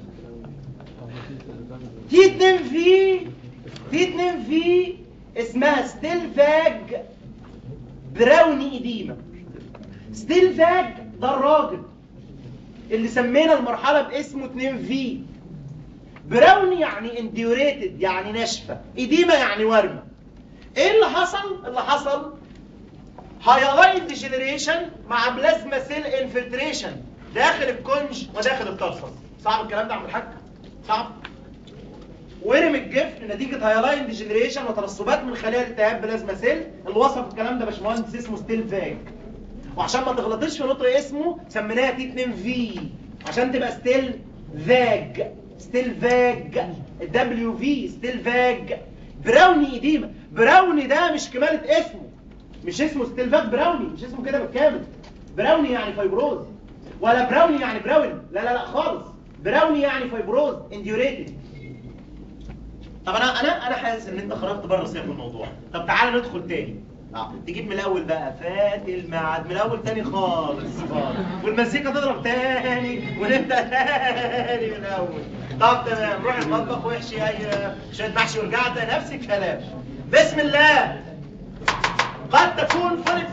تي 2 في تي 2 في اسمها ستيل فاج براوني ايديما ستيل فاج ده الراجل اللي سمينا المرحله باسمه 2 في براوني يعني انديوريتد يعني ناشفه ايديما يعني ورمه ايه اللي حصل اللي حصل هايلاين ديجنريشن مع بلازما سيل انفلتريشن داخل الكونج وداخل الترسس صعب الكلام ده يا عم الحاج صعب ورم الجفن نتيجه هايلاين ديجنريشن وترسبات من خلايا الالتهاب بلازما سيل اللي وصف الكلام ده باشمهندس اسمه ستيل فاج وعشان ما تغلطيش في نطق اسمه سميناها تي 2 في عشان تبقى ستيل فاج ستيل فاج الدبليو في ستيل فاج براوني ايديما براوني ده مش كمالة اسمه مش اسمه ستيل فاج براوني مش اسمه كده بالكامل براوني يعني فايبروز ولا براوني يعني براون لا لا لا خالص براوني يعني فايبروز انديوريتد طب انا انا انا حاسس ان انت خرجت بره سياق الموضوع طب تعالى ندخل تاني اه تجيب من الاول بقى فات الميعاد من الاول تاني خالص خالص والمزيكا تضرب تاني ونبدا تاني من الاول طب تمام روح المطبخ واحشي اي شويه محشي ورجعت نفس الكلام بسم الله قد تكون فوليك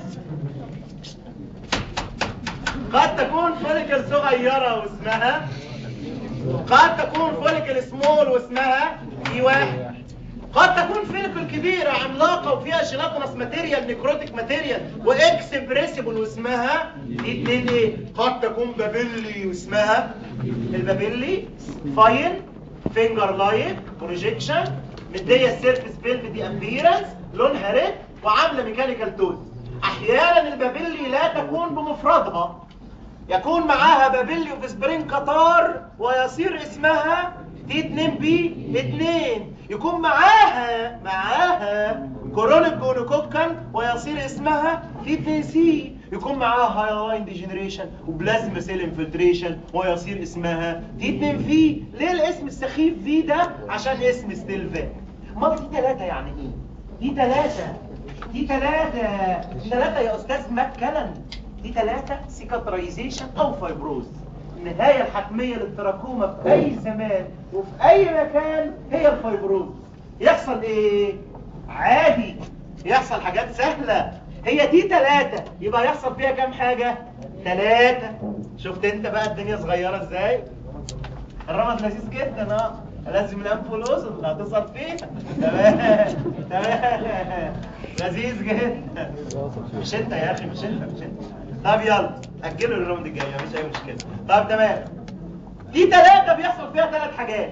قد تكون فوليكل صغيره واسمها قد تكون فوليكل سمول واسمها اي واحد قد تكون فيلكل كبيرة عملاقة وفيها جيلاتينس ماتيريال نيكروتيك ماتيريال واكسبريسيبل واسمها دي اتنين ايه؟ قد تكون بابيلي واسمها البابيلي فاين فينجر لايك بروجيكشن مدية السيرفيس بيلف دي ابيرنس لونها ريد وعاملة ميكانيكال توز احيانا البابيلي لا تكون بمفردها يكون معاها بابيلي وفي سبرين قطار ويصير اسمها تي 2 بي 2 يكون معاها معاها كورونيك جونوكوكان ويصير اسمها تي 2 سي يكون معاها هايلاين ديجنريشن وبلازما سيل انفلتريشن ويصير اسمها تي 2 في ليه الاسم السخيف في ده عشان اسم ستيل فاك امال دي ثلاثة يعني ايه دي ثلاثة دي ثلاثة ثلاثة يا استاذ مكلن دي ثلاثة سيكاترايزيشن او فايبروز النهاية الحتمية للتراكوما في اي زمان وفي اي مكان هي الفايبروز يحصل ايه عادي يحصل حاجات سهلة هي دي ثلاثة يبقى يحصل فيها كام حاجة ثلاثة شفت انت بقى الدنيا صغيرة ازاي الرمد لذيذ جدا اه لازم الانف والاذن هتصل فيها تمام تمام لذيذ جدا مش انت يا اخي مش انت مش انت طب يلا اجلوا الراوند الجاي مفيش اي مشكله طب تمام في ثلاثه بيحصل فيها ثلاث حاجات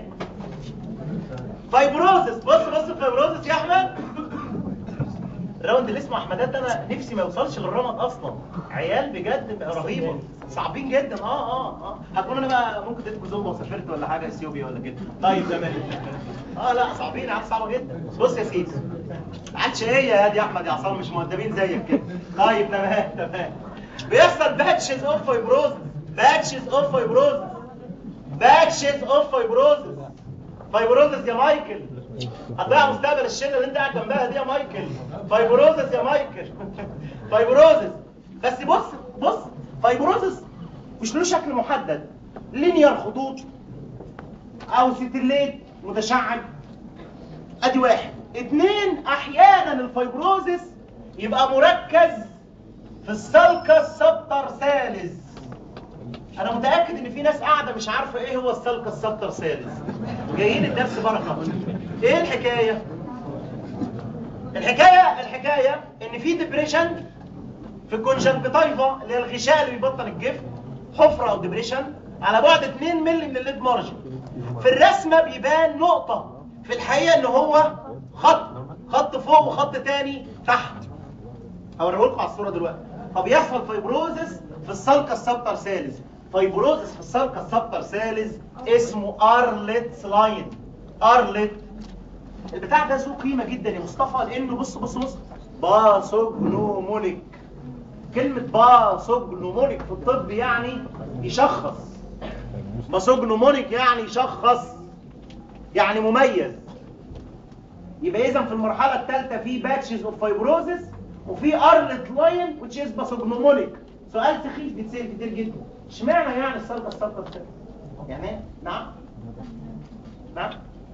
فايبروزس بص بص الفايبروزس يا احمد الراوند اللي اسمه احمدات ده انا نفسي ما يوصلش للرمد اصلا عيال بجد رهيبه صعبين جدا اه اه اه هتكون انا بقى ممكن اديتكم زومبا وسافرت ولا حاجه اثيوبيا ولا كده طيب تمام اه لا صعبين عيال صعبه جدا بص يا سيدي عاد شقيه يا دي احمد يا عصام مش مؤدبين زيك كده طيب تمام تمام بيحصل باتشز اوف فايبروز باتشز اوف فايبروز باتشز اوف فايبروز فايبروزس يا مايكل هتضيع مستقبل الشله اللي انت قاعد جنبها دي يا مايكل فايبروزس يا مايكل فايبروزس بس بص بص فايبروزس مش له شكل محدد لينير خطوط او ستيليت متشعب ادي واحد اتنين احيانا الفايبروزس يبقى مركز في السلكس سبتر ثالث انا متاكد ان في ناس قاعده مش عارفه ايه هو السلكس سبتر ثالث جايين الدرس بركه ايه الحكايه الحكايه الحكايه ان في ديبريشن في الكونجنكتيفا اللي هي الغشاء اللي بيبطن الجفن حفره او ديبريشن على بعد 2 مللي من الليد مارجن في الرسمه بيبان نقطه في الحقيقه ان هو خط خط فوق وخط تاني تحت هوريه لكم على الصوره دلوقتي فبيحصل فايبروزس في السلكة السبتر ثالث فايبروزس في السلكة السبتر ثالث اسمه ارلت لاين ارلت البتاع ده ذو قيمه جدا يا مصطفى لانه بص بص بص باسوجنومونيك كلمه باسوجنومونيك في الطب يعني يشخص باسوجنومونيك يعني يشخص يعني مميز يبقى اذا في المرحله الثالثه في باتشز اوف فايبروزس وفي ارلت لاين which is باسوجنومونيك سؤال سخيف بيتسال كتير جدا اشمعنى يعني السلطه السلطه الثالثه يعني ايه نعم نعم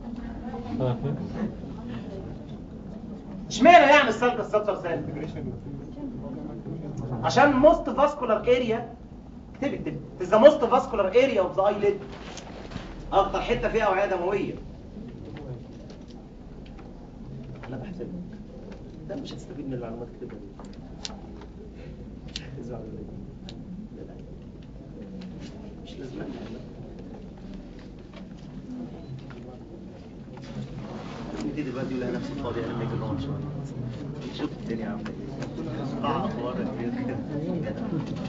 اشمعنى يعني السلطه السلطه الثالثه عشان موست فاسكولار اريا اكتب اكتب ذا موست فاسكولار اريا اوف ذا ايليد اكتر حته فيها اوعيه دمويه انا بحسبك ده مش هتستفيد من المعلومات كده تزعل ولا إيه؟ لا لا. مش لازم انت دلوقتي ولا نفسي فاضي انا ميجي نقعد شويه شوف الدنيا عامله ايه قاعه بره كبير كده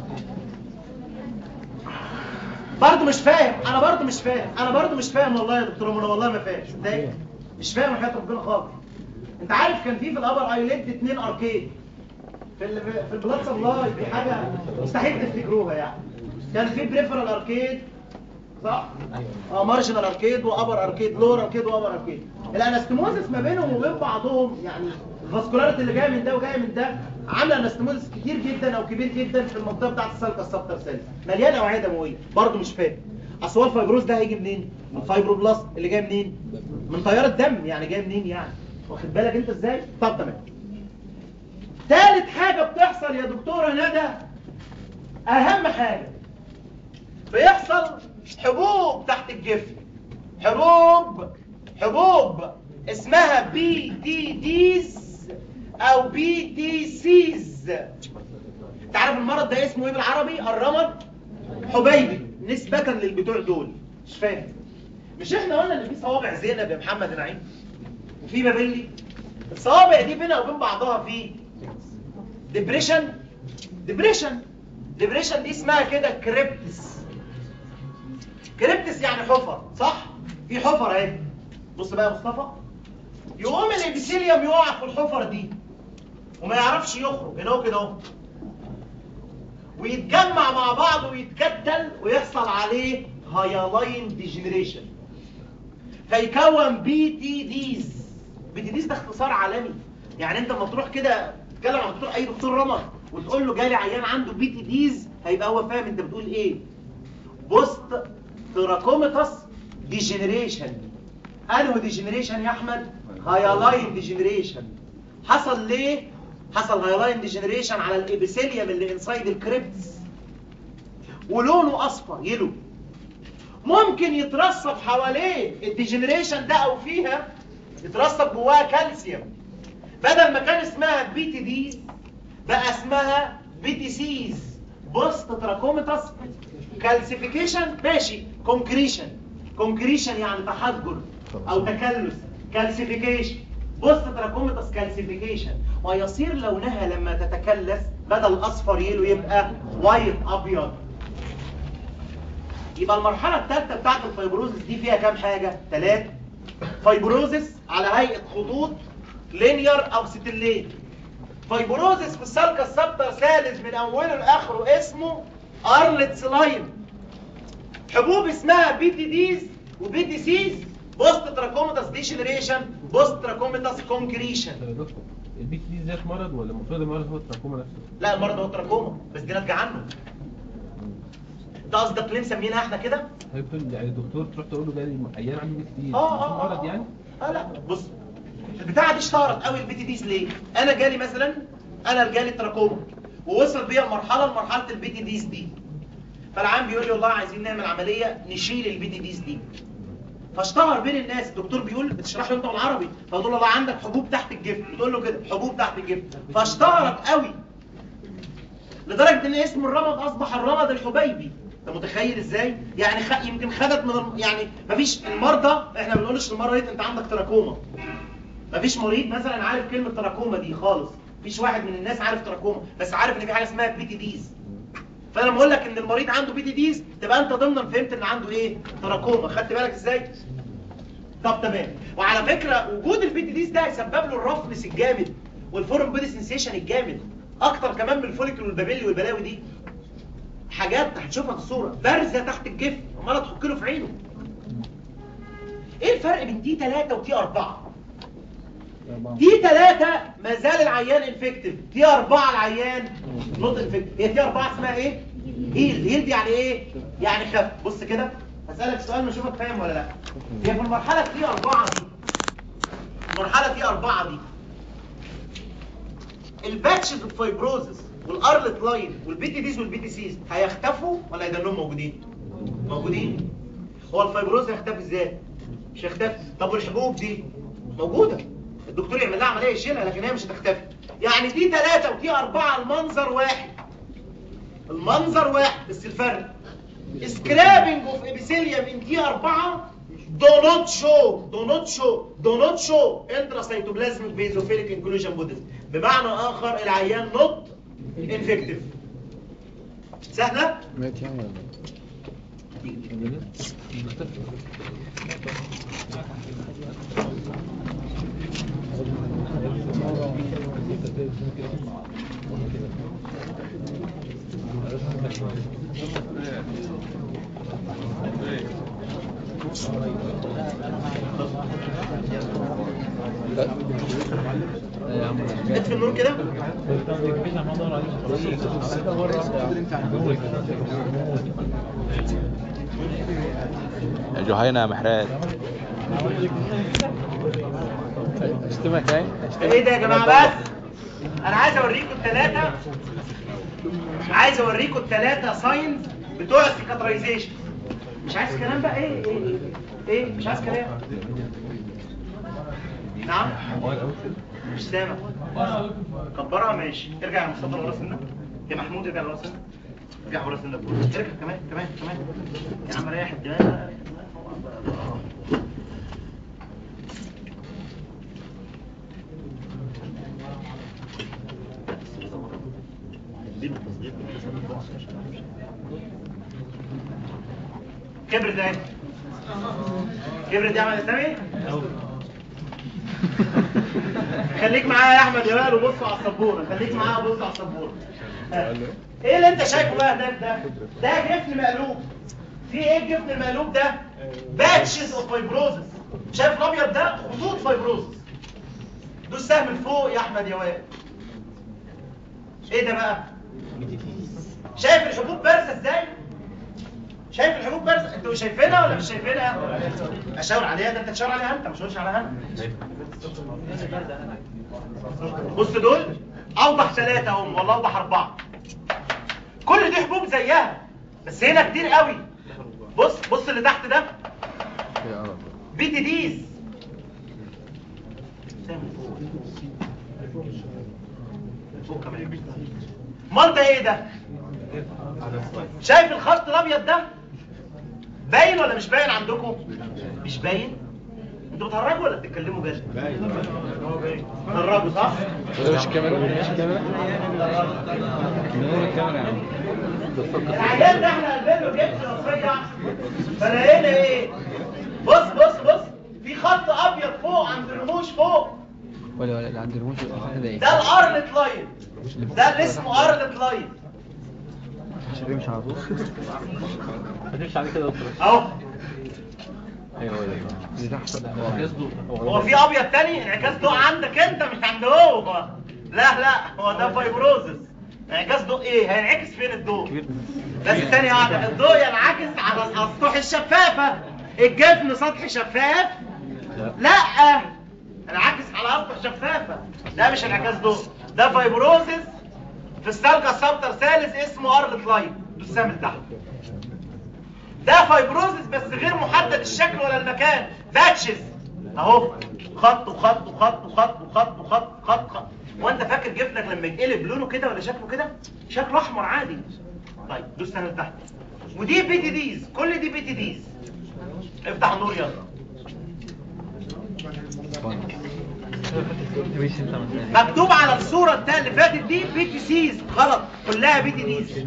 برضه مش فاهم انا برضه مش فاهم انا برضه مش فاهم والله يا دكتور منى والله ما فاهم صدقني مش فاهم حياه ربنا خالص انت عارف كان في في الابر ايليد اتنين اركيد في ال في البلاد سبلاي دي حاجه مستحيل تفتكروها يعني كان في بريفرال اركيد صح؟ اه مارجنال اركيد وابر اركيد لور اركيد وابر اركيد الانستموزس ما بينهم وبين بعضهم يعني الفاسكولاريتي اللي جايه من ده وجايه من ده عامله انستموزس كتير جدا او كبير جدا في المنطقه بتاعت السلكه السبتر سيلز مليانه اوعيه دمويه برضه مش فاهم اصل هو الفايبروز ده هيجي منين؟ من الفايبروبلاست اللي جاي منين؟ من تيار الدم يعني جاي منين يعني؟ واخد بالك انت ازاي؟ طب تمام ثالث حاجه بتحصل يا دكتوره ندى اهم حاجه بيحصل حبوب تحت الجفن حبوب حبوب اسمها بي تي ديز او بي تي سيز تعرف المرض ده اسمه ايه بالعربي الرمد حبيبي نسبة للبتوع دول مش فاهم مش احنا قلنا ان في صوابع زينب يا محمد نعيم وفي بابلي الصوابع دي بينها وبين بعضها في ديبريشن ديبريشن ديبريشن دي اسمها كده كريبتس كريبتس يعني حفر صح في حفر اهي بص بقى يا مصطفى يقوم الابيثيليوم يقع في الحفر دي وما يعرفش يخرج هنا كده اهو ويتجمع مع بعض ويتكتل ويحصل عليه هايلاين ديجنريشن فيكون بي تي ديز بي تي ديز ده اختصار عالمي يعني انت لما تروح كده تتكلم عن دكتور اي دكتور رمض وتقول له جالي عيان عنده بي تي ديز هيبقى هو فاهم انت بتقول ايه بوست تراكوميتاس ديجنريشن انه ديجنريشن يا احمد هايلاين ديجنريشن حصل ليه حصل هايلاين ديجنريشن على الابيثيليوم اللي انسايد الكريبتس ولونه اصفر يلو ممكن يترسب حواليه الديجنريشن ده او فيها يترسب جواها كالسيوم بدل ما كان اسمها بي تي دي بقى اسمها بي تي سيز بوست تراكوميتاس كالسيفيكيشن ماشي كونكريشن كونكريشن يعني تحجر او تكلس كالسيفيكيشن بوست تراكوميتاس كالسيفيكيشن ويصير لونها لما تتكلس بدل اصفر يلو يبقى وايت ابيض يبقى المرحلة الثالثة بتاعت الفيبروزس دي فيها كام حاجة؟ ثلاثة فيبروزس على هيئة خطوط لينير أو ستيلين فيبروزس في السلكة السبتة ثالث من أوله لآخره اسمه أرلتس لاين حبوب اسمها بي تي ديز وبي تي سيز بوست تراكوميتاس ديجنريشن بوست تراكوميتاس كونكريشن طب يا دكتور البي تي دي ذات مرض ولا المفروض المرض هو التراكوما نفسه؟ لا المرض هو تراكوما بس دي ناتجة عنه ده قصدك ليه مسمينها احنا كده؟ هيقول يعني الدكتور تروح تقول له جالي عيان عنده بي تي دي اه مش اه مرض يعني؟ اه لا بص البتاعه دي اشتهرت قوي البي تي ديز ليه انا جالي مثلا انا جالي تراكوما ووصل بيا المرحله لمرحله البي تي ديز دي فالعام بيقول لي والله عايزين نعمل عمليه نشيل البي تي ديز دي فاشتهر بين الناس الدكتور بيقول بتشرح له انت بالعربي فقول له والله عندك حبوب تحت الجفن بتقول له كده حبوب تحت الجفن فاشتهرت قوي لدرجه ان اسم الرمد اصبح الرمد الحبيبي انت متخيل ازاي يعني خ... يمكن خدت من الم... يعني مفيش المرضى احنا ما بنقولش للمرضى انت عندك تراكوما مفيش مريض مثلا عارف كلمه تراكوما دي خالص مفيش واحد من الناس عارف تراكوما بس عارف ان في حاجه اسمها بي تي ديز فانا لما اقول لك ان المريض عنده بي تي ديز تبقى انت ضمنا فهمت ان عنده ايه تراكوما خدت بالك ازاي طب تمام وعلى فكره وجود البي تي ديز ده هيسبب له الرفنس الجامد والفورم بودي سنسيشن الجامد اكتر كمان من الفوليكل والبابيلي والبلاوي دي حاجات هتشوفها في الصوره بارزه تحت الجفن عماله تحك له في عينه ايه الفرق بين تي 3 وتي 4 تي 3 ما زال العيان انفكتيف تي 4 العيان نوت انفكتيف هي تي 4 اسمها ايه هيل هيل دي يعني ايه يعني خف بص كده هسألك سؤال ما اشوفك فاهم ولا لا هي في المرحله تي 4 دي المرحله تي 4 دي الباتشز اوف فايبروزس والارلت لاين والبي تي ديز والبي تي سيز هيختفوا ولا هيضلوا موجودين موجودين هو الفايبروز هيختفي ازاي مش هيختفي طب والحبوب دي موجوده الدكتور يعمل لها عمليه يشيلها لكن هي مش هتختفي يعني دي ثلاثة ودي أربعة المنظر واحد المنظر واحد بس الفرق سكرابنج اوف ابيثيليوم ان تي 4 do not show do not show do not show intracytoplasmic basophilic inclusion bodies بمعنى اخر العيان not infective سهله مات يعني ولا اطفي النور كده يا جهينة يا محرات اشتمك ايه ايه ده يا جماعه بس انا عايز اوريكم الثلاثه عايز اوريكم الثلاثه ساينز بتوع السيكاترايزيشن مش عايز كلام بقى ايه ايه ايه, إيه؟ مش عايز كلام نعم هو الأول كده مش سامع كبرها ماشي ارجع يا مصطفى لورا سنة يا محمود ارجع لورا سنة ارجع ورا سنة بقول ارجع كمان كمان كمان يا عم ريح الدماغ كبرت اهي كبرت يا احمد اسامي خليك معايا يا احمد يا وائل وبص على السبوره خليك معايا وبص على السبوره ها. ايه اللي انت شايفه بقى هناك ده ده جفن مقلوب في ايه الجفن المقلوب ده باتشز اوف فايبروزس شايف الابيض ده خطوط فايبروزس دوس سهم لفوق يا احمد يا وائل ايه ده بقى شايف الحبوب بارزه ازاي شايف الحبوب بارزه انتوا شايفينها ولا مش شايفينها اشاور عليها ده انت تشاور عليها انت ما تشاورش عليها انت بص دول اوضح ثلاثة هم والله اوضح اربعة كل دي حبوب زيها بس هنا كتير قوي بص بص اللي تحت ده بي تي ديز فوق كمان امال ده ايه ده شايف الخط الابيض ده باين ولا مش باين عندكم مش باين انتوا بتهرجوا ولا بتتكلموا جد بتهرجوا صح وده مش الكاميرا مش الكاميرا نور الكاميرا يا عم العيال ده احنا قلبنا له جبس رصيع فلقينا ايه بص بص بص في خط ابيض فوق عند الرموش فوق ولا ولا اللي عند الرموش الخط ده ايه؟ ده الارلت لاين ده اللي اسمه ارلت لاين مش بيمشي على طول ما تمشي عليه كده يا دكتور اهو ايوه هو ده اللي تحت هو في ابيض تاني انعكاس ضوء عندك انت مش عند هو لا لا هو ده فايبروزس انعكاس ضوء ايه هينعكس فين الضوء بس ثانية واحدة الضوء ينعكس على الاسطح الشفافة الجفن سطح شفاف لا انعكس على اسطح شفافة ده مش انعكاس ضوء ده فايبروزس في السلقة السبتر ثالث اسمه ارلت لاين دوس سهم تحت ده فايبروزس بس غير محدد الشكل ولا المكان باتشز اهو خط وخط وخط وخط وخط وخط خط خط وانت فاكر جفنك لما يتقلب لونه كده ولا شكله كده شكله احمر عادي طيب دوس سهم تحت ودي بي تي ديز كل دي بي تي ديز افتح النور يلا مكتوب على الصورة التا- اللي فاتت دي بي تي سيز غلط كلها بي تي ديز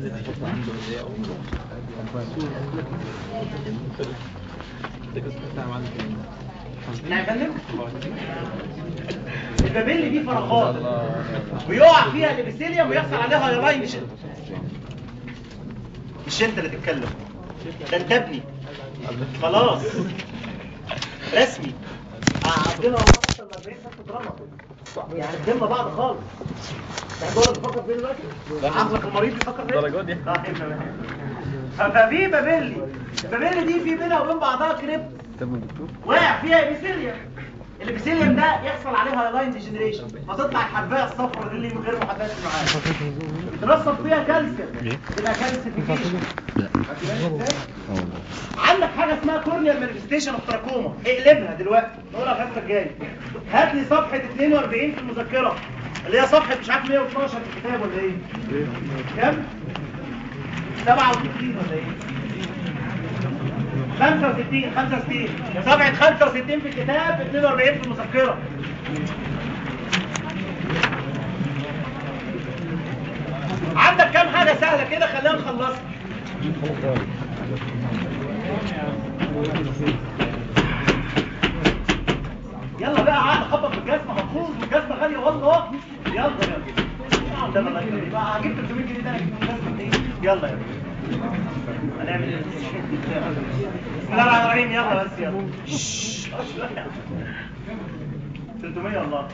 لا يا فندم البابيل دي فراغات ويقع فيها الابيثيليوم ويحصل عليها هايلاينيشن مش انت اللي تتكلم ده انت ابني خلاص رسمي عندنا وصل ل 40 خط رمى يعني قدامنا بعض خالص انت هتقعد تفكر فين دلوقتي؟ عقلك المريض بيفكر فين؟ الدرجات دي؟ طيب تمام. ففي بابيلي البابيلي دي في بينها وبين بعضها كريبت طب الدكتور واقع فيها ابيثيليوم الابيثيليوم ده يحصل عليها هايلاين ديجنريشن فتطلع الحبايه الصفراء دي اللي من غير محددات معاها يترسب فيها كالسيوم تبقى كالسيفيكيشن عندك حاجه اسمها كورنيال مانيفستيشن اوف تراكوما اقلبها دلوقتي نقولها الحصه الجايه هات لي صفحه 42 في المذكره اللي هي صفحه مش عارف 112 في الكتاب ولا ايه كام 67 ولا ايه 65 65 صفحة 65 في الكتاب 42 في المذكرة عندك كام حاجة سهلة كده خلينا نخلصها يلا بقى عقل خبط في الجزمة مفروض والجزمة غالية والله يلا يلا قدام الله يكرمك بقى هجيب 300 جنيه ده انا اجيب الجزمة دي يلا يلا هنعمل ايه بسم الله الرحمن الرحيم يلا بس يلا شش. 300 الله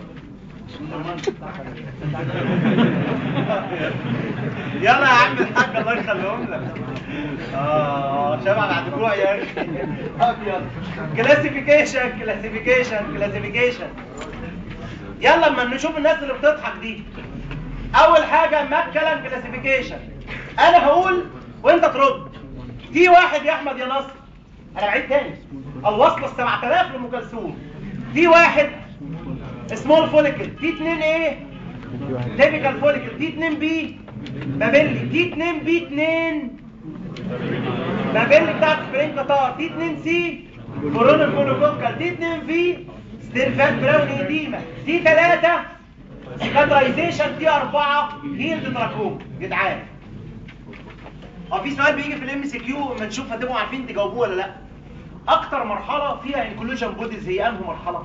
يلا يا عم الحاج الله يخليهم لك اه شبع بعد جوع يا اخي ابيض كلاسيفيكيشن كلاسيفيكيشن كلاسيفيكيشن يلا اما نشوف الناس اللي بتضحك دي اول حاجه ماكلان كلاسيفيكيشن انا هقول وانت ترد في واحد يا احمد يا نصر انا بعيد تاني الوصله ال 7000 لام كلثوم في واحد سمول فوليكل تي 2 ايه تيبيكال فوليكل تي 2 بي بابيلي تي 2 بي 2 بابيلي بتاعت سبرينج قطار تي 2 سي كورونا مونوكوكال تي 2 في ستيرفات براون ايديما تي 3 سيكاترايزيشن تي 4 هيلد تراكوم جدعان اه في سؤال بيجي في الام سي كيو اما نشوف هتبقوا عارفين تجاوبوه ولا لا اكتر مرحله فيها انكلوجن بوديز هي انهي مرحله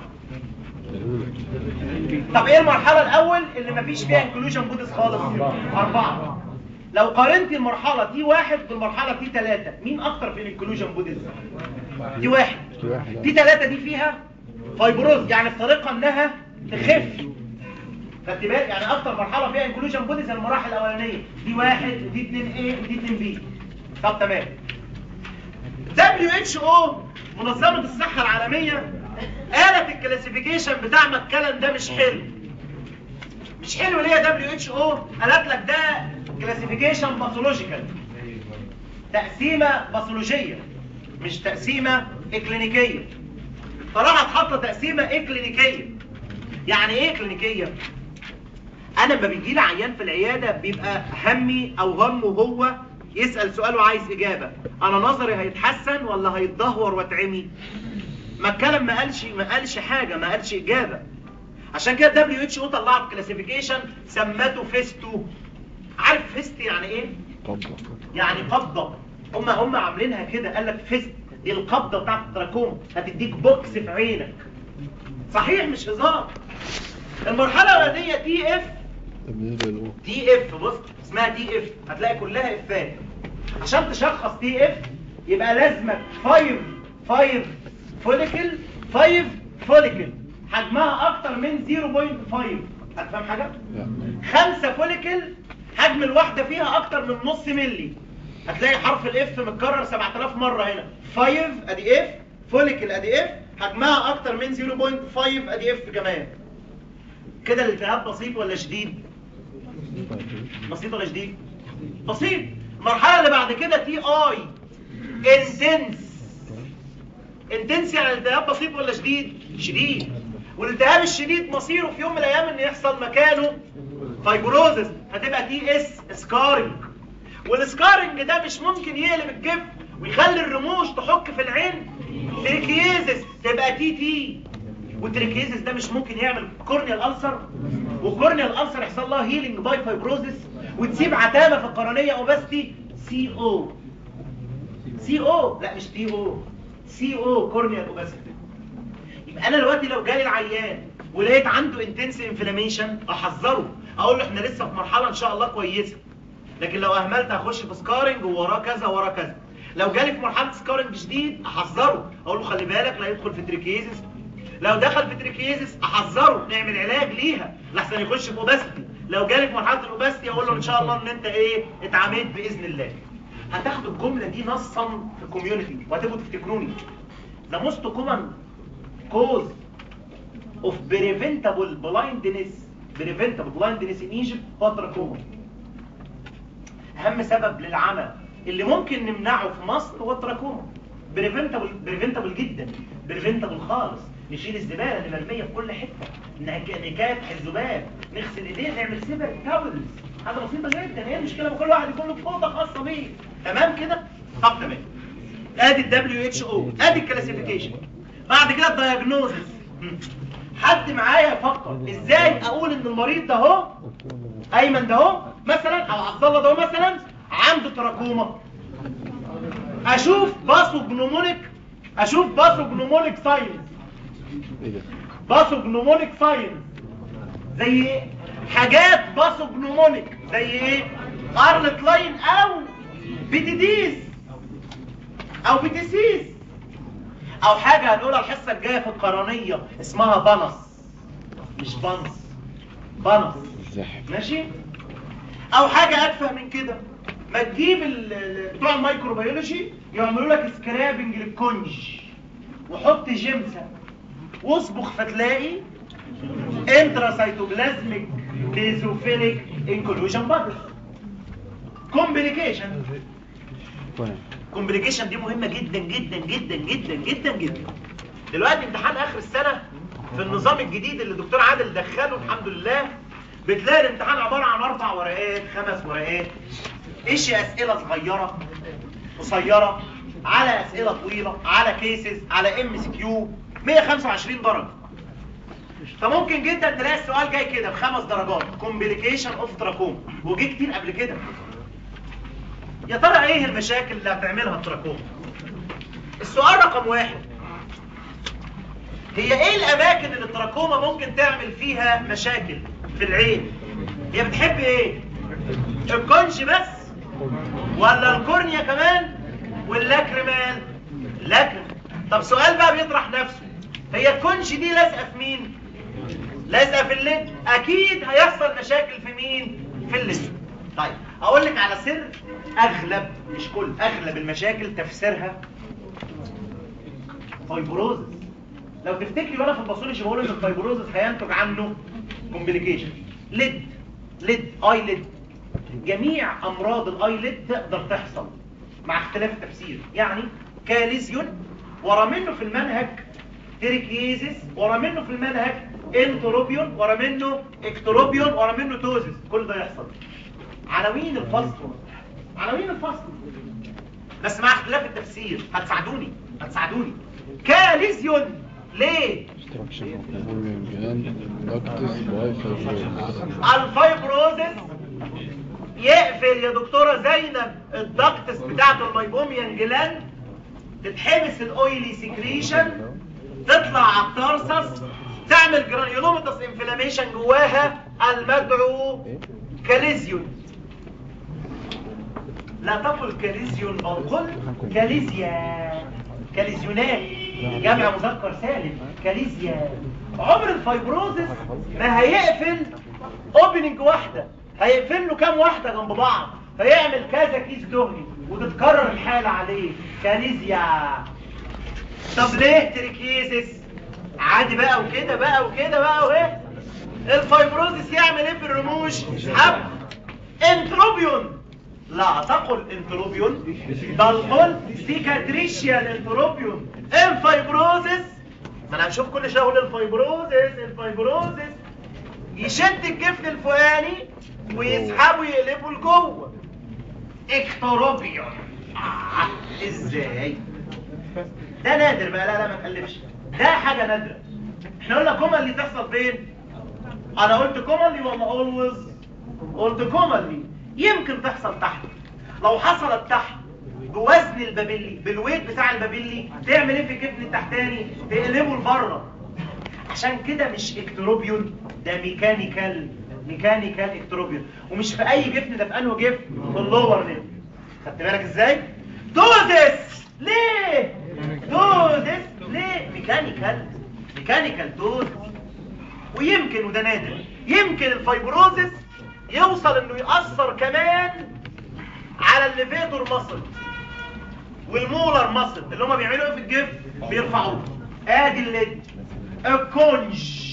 طب ايه المرحله الاول اللي مفيش فيها انكلوجن بوديز خالص اربعه لو قارنت المرحله تي واحد بالمرحله تي ثلاثة مين اكتر في الانكلوجن بوديز تي واحد تي ثلاثة دي فيها فايبروز يعني الطريقه انها تخف خدت بالك يعني اكتر مرحله فيها انكلوجن بوديز المراحل الاولانيه دي واحد ودي 2 ايه ودي 2 بي طب تمام WHO منظمه الصحه العالميه قالت الكلاسيفيكيشن بتاع ماكلان ده مش حلو مش حلو ليه WHO قالت لك ده كلاسيفيكيشن باثولوجيكال تقسيمه باثولوجيه مش تقسيمه اكلينيكيه فراحت حاطه تقسيمه اكلينيكيه يعني ايه كلينيكيه انا لما بيجي لي عيان في العياده بيبقى همي او همه هو يسال سؤال وعايز اجابه انا نظري هيتحسن ولا هيتدهور واتعمي ما الكلام ما قالش ما قالش حاجه ما قالش اجابه عشان كده دبليو اتش او طلعت كلاسيفيكيشن سمته فيستو عارف فيست يعني ايه يعني قبضه هم هم عاملينها كده قال لك فيست دي القبضه بتاعت التراكوما هتديك بوكس في عينك صحيح مش هزار المرحله الاولانيه تي اف تي اف بص اسمها تي اف هتلاقي كلها افات عشان تشخص تي اف يبقى لازمك 5 5 فوليكل 5 فوليكل حجمها اكتر من 0.5 هتفهم حاجه خمسة فوليكل حجم الواحدة فيها اكتر من نص ملي هتلاقي حرف الاف متكرر 7000 مرة هنا 5 ادي اف فوليكل ادي اف حجمها اكتر من 0.5 ادي اف كمان كده الالتهاب بسيط ولا شديد بسيط ولا شديد بسيط المرحله اللي بعد كده تي اي انتنس انتنس يعني الالتهاب بسيط ولا شديد شديد والالتهاب الشديد مصيره في يوم من الايام ان يحصل مكانه فايبروزس هتبقى تي اس سكارنج والسكارنج ده مش ممكن يقلب الجف ويخلي الرموش تحك في العين تريكيزس تبقى تي تي والتريكيزس ده مش ممكن يعمل كورنيال ألسر وكورنيال ألسر يحصل لها هيلينج باي فايبروزس وتسيب عتامة في القرنية اوباستي سي او سي او لا مش تي او سي او كورنيال اوباستي يبقى انا دلوقتي لو جالي العيان ولقيت عنده انتنس انفلاميشن احذره اقول له احنا لسه في مرحله ان شاء الله كويسه لكن لو اهملت هخش في سكارنج ووراه كذا وراه كذا لو جالي في مرحله سكارنج شديد احذره اقول له خلي بالك لا يدخل في تريكيزس لو دخل في تريكيزس احذره نعمل علاج ليها لحسن يخش في اوباستي لو جالي في مرحله الاوباستي اقول له ان شاء الله ان انت ايه اتعاملت باذن الله هتاخدوا الجمله دي نصا في الكوميونتي وهتبقوا تفتكروني the most common cause of preventable blindness preventable blindness in Egypt هو التراكوما اهم سبب للعمى اللي ممكن نمنعه في مصر هو التراكوما بريفنتبل بريفنتبل جدا بريفنتبل خالص نشيل الزباله اللي مرميه في كل حته نك- نكافح الذباب نغسل ايدينا نعمل سيبر تاولز حاجه بسيطه جدا هي المشكله ما كل واحد يكون له فوطه خاصه بيه تمام كده طب تمام ادي الدبليو اتش او ادي الكلاسيفيكيشن بعد كده الدايجنوزس حد معايا يفكر ازاي اقول ان المريض ده اهو ايمن ده اهو مثلا او عبد الله ده اهو مثلا عنده تراكوما اشوف باسوجنومونيك اشوف باسوجنومونيك ساينس باسوجنومونيك ساينس زي ايه حاجات باسوجنومونيك زي ايه ارلت لاين او بتديس او بتسيس او حاجه هنقولها الحصه الجايه في القرنيه اسمها بنص مش بنص بنص ماشي او حاجه اتفه من كده ما تجيب ال- ال- بتوع الميكروبيولوجي يعملوا لك سكرابنج للكونج وحط جيمسا واصبغ فتلاقي انتراسيتوبلازميك بيزوفيليك انكلوجن بادل كومبليكيشن كومبليكيشن دي مهمه جدا جدا جدا جدا جدا جدا دلوقتي امتحان اخر السنه في النظام الجديد اللي الدكتور عادل دخله الحمد لله بتلاقي الامتحان عبارة عن اربع ورقات خمس ورقات ايش اسئلة صغيرة قصيرة على اسئلة طويلة على كيسز على ام سي كيو 125 درجة فممكن جدا تلاقي السؤال جاي كده بخمس درجات كومبليكيشن اوف تراكوم وجي كتير قبل كده يا ترى ايه المشاكل اللي هتعملها التراكوم السؤال رقم واحد هي ايه الاماكن اللي التراكوما ممكن تعمل فيها مشاكل في العين هي بتحب ايه الكونش بس ولا الكورنيا كمان واللاكريمال لاكريم طب سؤال بقى بيطرح نفسه هي الكونش دي لازقه في مين لازقه في الليد اكيد هيحصل مشاكل في مين في الليد طيب اقول لك على سر اغلب مش كل اغلب المشاكل تفسيرها فايبروزس لو تفتكري وانا في الباثولوجي بقول ان الفايبروزس هينتج عنه كومبليكيشن ليد ليد اي ليد جميع امراض الاي ليد تقدر تحصل مع اختلاف التفسير يعني كاليزيون ورا منه في المنهج تيريكيزيس ورا منه في المنهج انتروبيون ورا منه اكتروبيون ورا منه توزيس كل ده يحصل عناوين الفصل عناوين الفصل بس مع اختلاف التفسير هتساعدوني هتساعدوني كاليزيون ليه Destruction of the volume gland, ductus by fibrosis. الفايبروزس يقفل يا دكتورة زينب الدكتس بتاعت الميبوميان جلاند تتحبس الاويلي سكريشن تطلع على الترسس تعمل جرانيولوميتس انفلاميشن جواها المدعو كاليزيون لا تقل كاليزيون بل قل كاليزيا كاليزيونات جمع مذكر سالم كاليزيا عمر الفايبروزس ما هيقفل اوبننج واحدة هيقفل له كام واحدة جنب بعض فيعمل كذا كيس دهني وتتكرر الحالة عليه كاليزيا طب ليه تريكيزس عادي بقى وكده بقى وكده بقى وايه الفايبروزس يعمل ايه في الرموش حب انتروبيون لا تقل انتروبيون بل قل سيكاتريشيال انتروبيون الفايبروزس ما انا هنشوف كل شويه اقول الفايبروزس الفايبروزس يشد الجفن الفوقاني ويسحبه يقلبه لجوه اكتروبيون آه. ازاي ده نادر بقى لا لا ما تقلبش ده حاجه نادره احنا قلنا كومنلي تحصل فين انا قلت كومنلي ولا اولويز قلت كومنلي يمكن تحصل تحت لو حصلت تحت بوزن البابيلي بالويت بتاع البابيلي تعمل ايه في الجبن التحتاني تقلبه لبره عشان كده مش اكتروبيون ده ميكانيكال ميكانيكال اكتروبيون ومش في اي جفن ده في انه جفن في اللور ليف خدت بالك ازاي دوزس ليه دوزس ليه ميكانيكال ميكانيكال دوزس ويمكن وده نادر يمكن الفايبروزس يوصل انه يأثر كمان على الليفيتور ماسل والمولر ماسل اللي هما بيعملوا ايه في الجفن بيرفعوه ادي الليد الكونج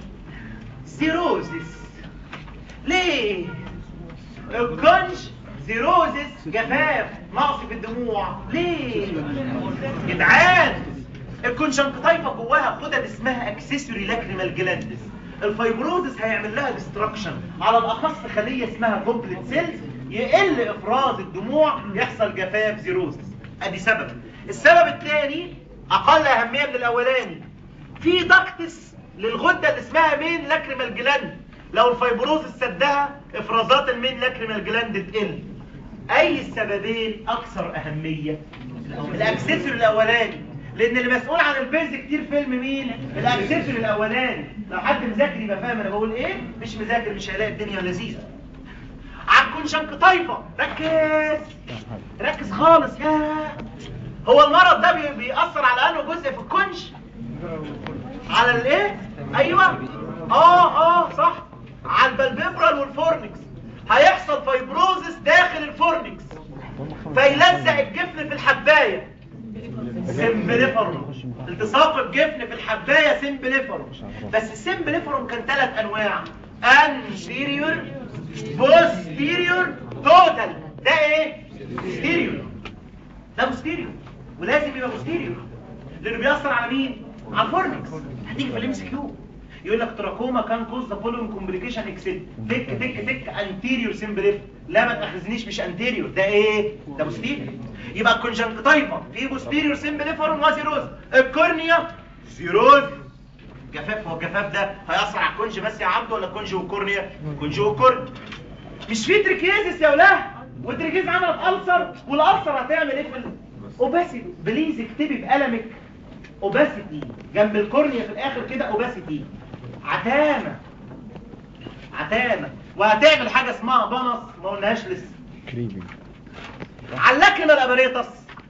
سيروزس ليه الكونج سيروزس جفاف نقص في الدموع ليه جدعان الكونجنكتيفا جواها غدد اسمها اكسسوري لاكريمال جلاندس الفايبروزس هيعمل لها ديستراكشن على الاخص خليه اسمها كومبليت سيلز يقل افراز الدموع يحصل جفاف زيروزس ادي سبب السبب الثاني اقل اهميه من الاولاني في دكتس للغده اللي اسمها مين لاكريمال جلاند لو الفايبروزس سدها افرازات المين لاكريمال جلاند تقل اي السببين اكثر اهميه الاكسسوري الاولاني لان اللي مسؤول عن البيز كتير فيلم مين الاكسسوري الاولاني لو حد مذاكر يبقى فاهم انا بقول ايه مش مذاكر مش هيلاقي الدنيا لذيذه عن كونشنك طايفه ركز ركز خالص يا هو المرض ده بي- بيأثر على انه جزء في الكونش على الايه ايوه اه اه صح على البلبيبرال والفورنكس هيحصل فايبروزس داخل الفورنكس فيلزق الجفن في الحبايه سمبليفرون التصاق الجفن في الحبايه سمبليفرون بس السمبليفرون كان ثلاث انواع anterior posterior total ده ايه posterior ده posterior ولازم يبقى posterior لانه بيأثر على مين على الفورنكس هتيجي في الام سي كيو يقول لك تراكوما كان كوز ذا فولوينج كومبليكيشن اكسيد تك تك تك انتيريور سيمبريف لا ما تاخذنيش مش انتيريور ده ايه ده بوستيريور يبقى الكونجنكتيفا في بوستيريور سيمبليفرون وزيروز الكورنيا زيروز جفاف هو الجفاف ده هيأثر على الكونج بس يا عبده ولا الكونج والكورنيا كونج والكورنيا مش في تريكيزس يا ولاد والتريكيز عملت ألسر والألسر هتعمل ايه في الاوباسيتي بليز اكتبي بقلمك اوباسيتي جنب الكورنيا في الاخر كده اوباسيتي عتامة عتامة وهتعمل حاجة اسمها بنص ما قلناهاش لسه على اللاكريمال اباريتس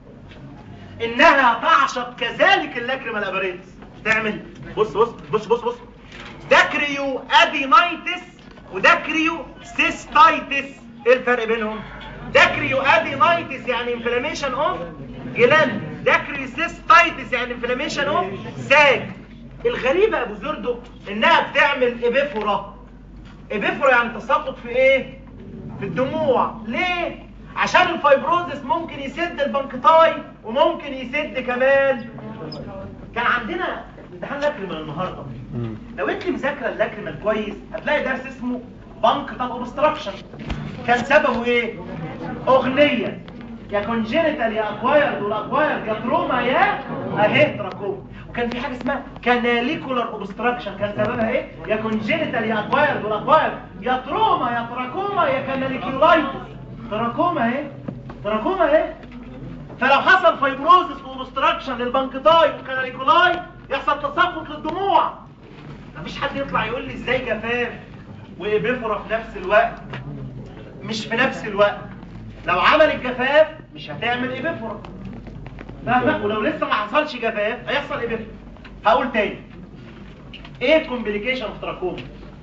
انها تعشق كذلك اللاكريمال اباريتس تعمل بص بص بص بص بص داكريو ادينايتس وداكريو سيستايتس ايه الفرق بينهم داكريو ادينايتس يعني انفلاميشن اوف جلاند داكريو سيستايتس يعني انفلاميشن اوف ساك الغريبه يا ابو زردو انها بتعمل ابيفورا ابيفورا يعني تساقط في ايه في الدموع ليه عشان الفايبروزس ممكن يسد البنكتاي وممكن يسد كمان كان عندنا امتحان لاكريمال النهارده لو انت مذاكره اللاكريمال كويس هتلاقي درس اسمه بنك طب اوبستراكشن كان سببه ايه اغنيه يا كونجينيتال يا اكوايرد والاكوايرد يا تروما يا اهي تراكوما وكان في حاجه اسمها كاناليكولار اوبستراكشن كان سببها ايه يا كونجينيتال يا اكوايرد والاكوايرد يا تروما يا تراكوما يا كاناليكولايتس تراكوما اهي تراكوما اهي فلو حصل فايبروزس واوبستراكشن للبنكتاي والكاناليكولاي يحصل تساقط للدموع مفيش حد يطلع يقول لي ازاي جفاف وابيفورا في نفس الوقت مش في نفس الوقت لو عمل الجفاف مش هتعمل ابيفورا فاهمة ولو لسه ما حصلش جفاف هيحصل ابيفورا هقول تاني ايه الكومبليكيشن اوف تراكوما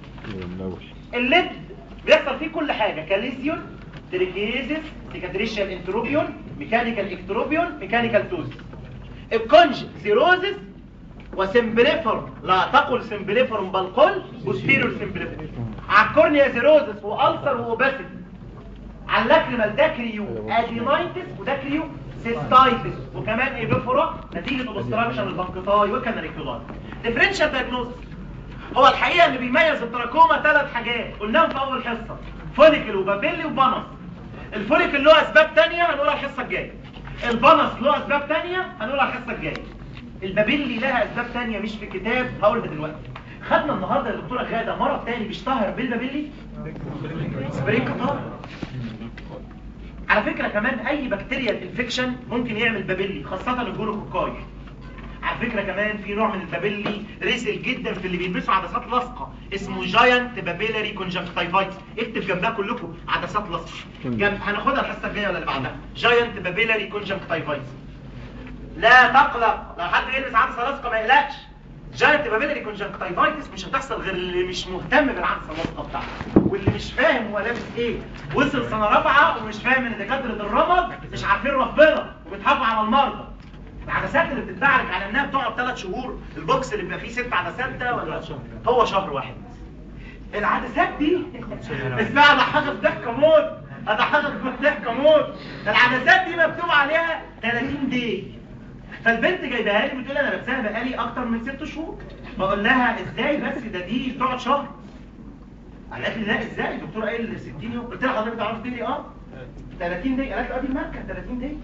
الليد بيحصل فيه كل حاجة كاليزيون تريكيزيس سيكاتريشال انتروبيون ميكانيكال اكتروبيون ميكانيكال توز الكونج سيروزيس وسمبليفر لا تقل سمبليفر بل قل بوستيريور سمبليفر على الكورنيا سيروزيس والسر واوباسيتي على اللاكريمال داكريو ادينايتس وداكريو سيستايتس وكمان ايبيفورا نتيجه اوبستراكشن البنكتاي وكاناليكولاي ديفرنشال دايجنوستس هو الحقيقه اللي بيميز التراكوما ثلاث حاجات قلناهم في اول حصه فوليكل وبابيلي وبانس الفوليكل له اسباب تانية هنقولها الحصه الجايه البانس له اسباب تانية هنقولها الحصه الجايه البابيلي لها اسباب تانية مش في الكتاب هقولها دلوقتي خدنا النهارده يا دكتوره غاده مرض تاني بيشتهر بالبابيلي سبرين كتار على فكره كمان اي بكتيريا انفكشن ممكن يعمل بابيلي خاصه الجلوكوكاي على فكره كمان في نوع من البابيلي رسل جدا في اللي بيلبسوا عدسات لاصقه اسمه جاينت بابيلاري كونجكتيفايتس اكتب جنبها كلكم عدسات لاصقه جنب هناخدها الحصه الجايه ولا اللي بعدها جاينت بابيلاري كونجكتيفايتس لا تقلق لو حد يلبس عدسه لاصقه ما يقلقش جاينت بابيلاري كونجكتيفايتس مش هتحصل غير اللي مش مهتم بالعدسه اللاصقه بتاعته واللي مش فاهم هو لابس ايه وصل سنه رابعه ومش فاهم ان دكاتره الرمد مش عارفين ربنا وبيضحكوا على المرضى العدسات اللي بتتباع لك على انها بتقعد ثلاث شهور البوكس اللي بيبقى فيه ست عدسات ده ولا هو شهر واحد العدسات دي اسمها ضحكه ضحكه موت اضحكك ضحكه موت العدسات دي مكتوب عليها 30 دقيقه فالبنت جايبها لي بتقول انا لابساها بقالي اكتر من ست شهور بقول لها ازاي بس ده دي بتقعد شهر قالت لي لا ازاي الدكتور قايل 60 يوم قلت لها حضرتك تعرف تقولي اه 30 دقيقة قالت لي ادي الماركة 30 دقيقة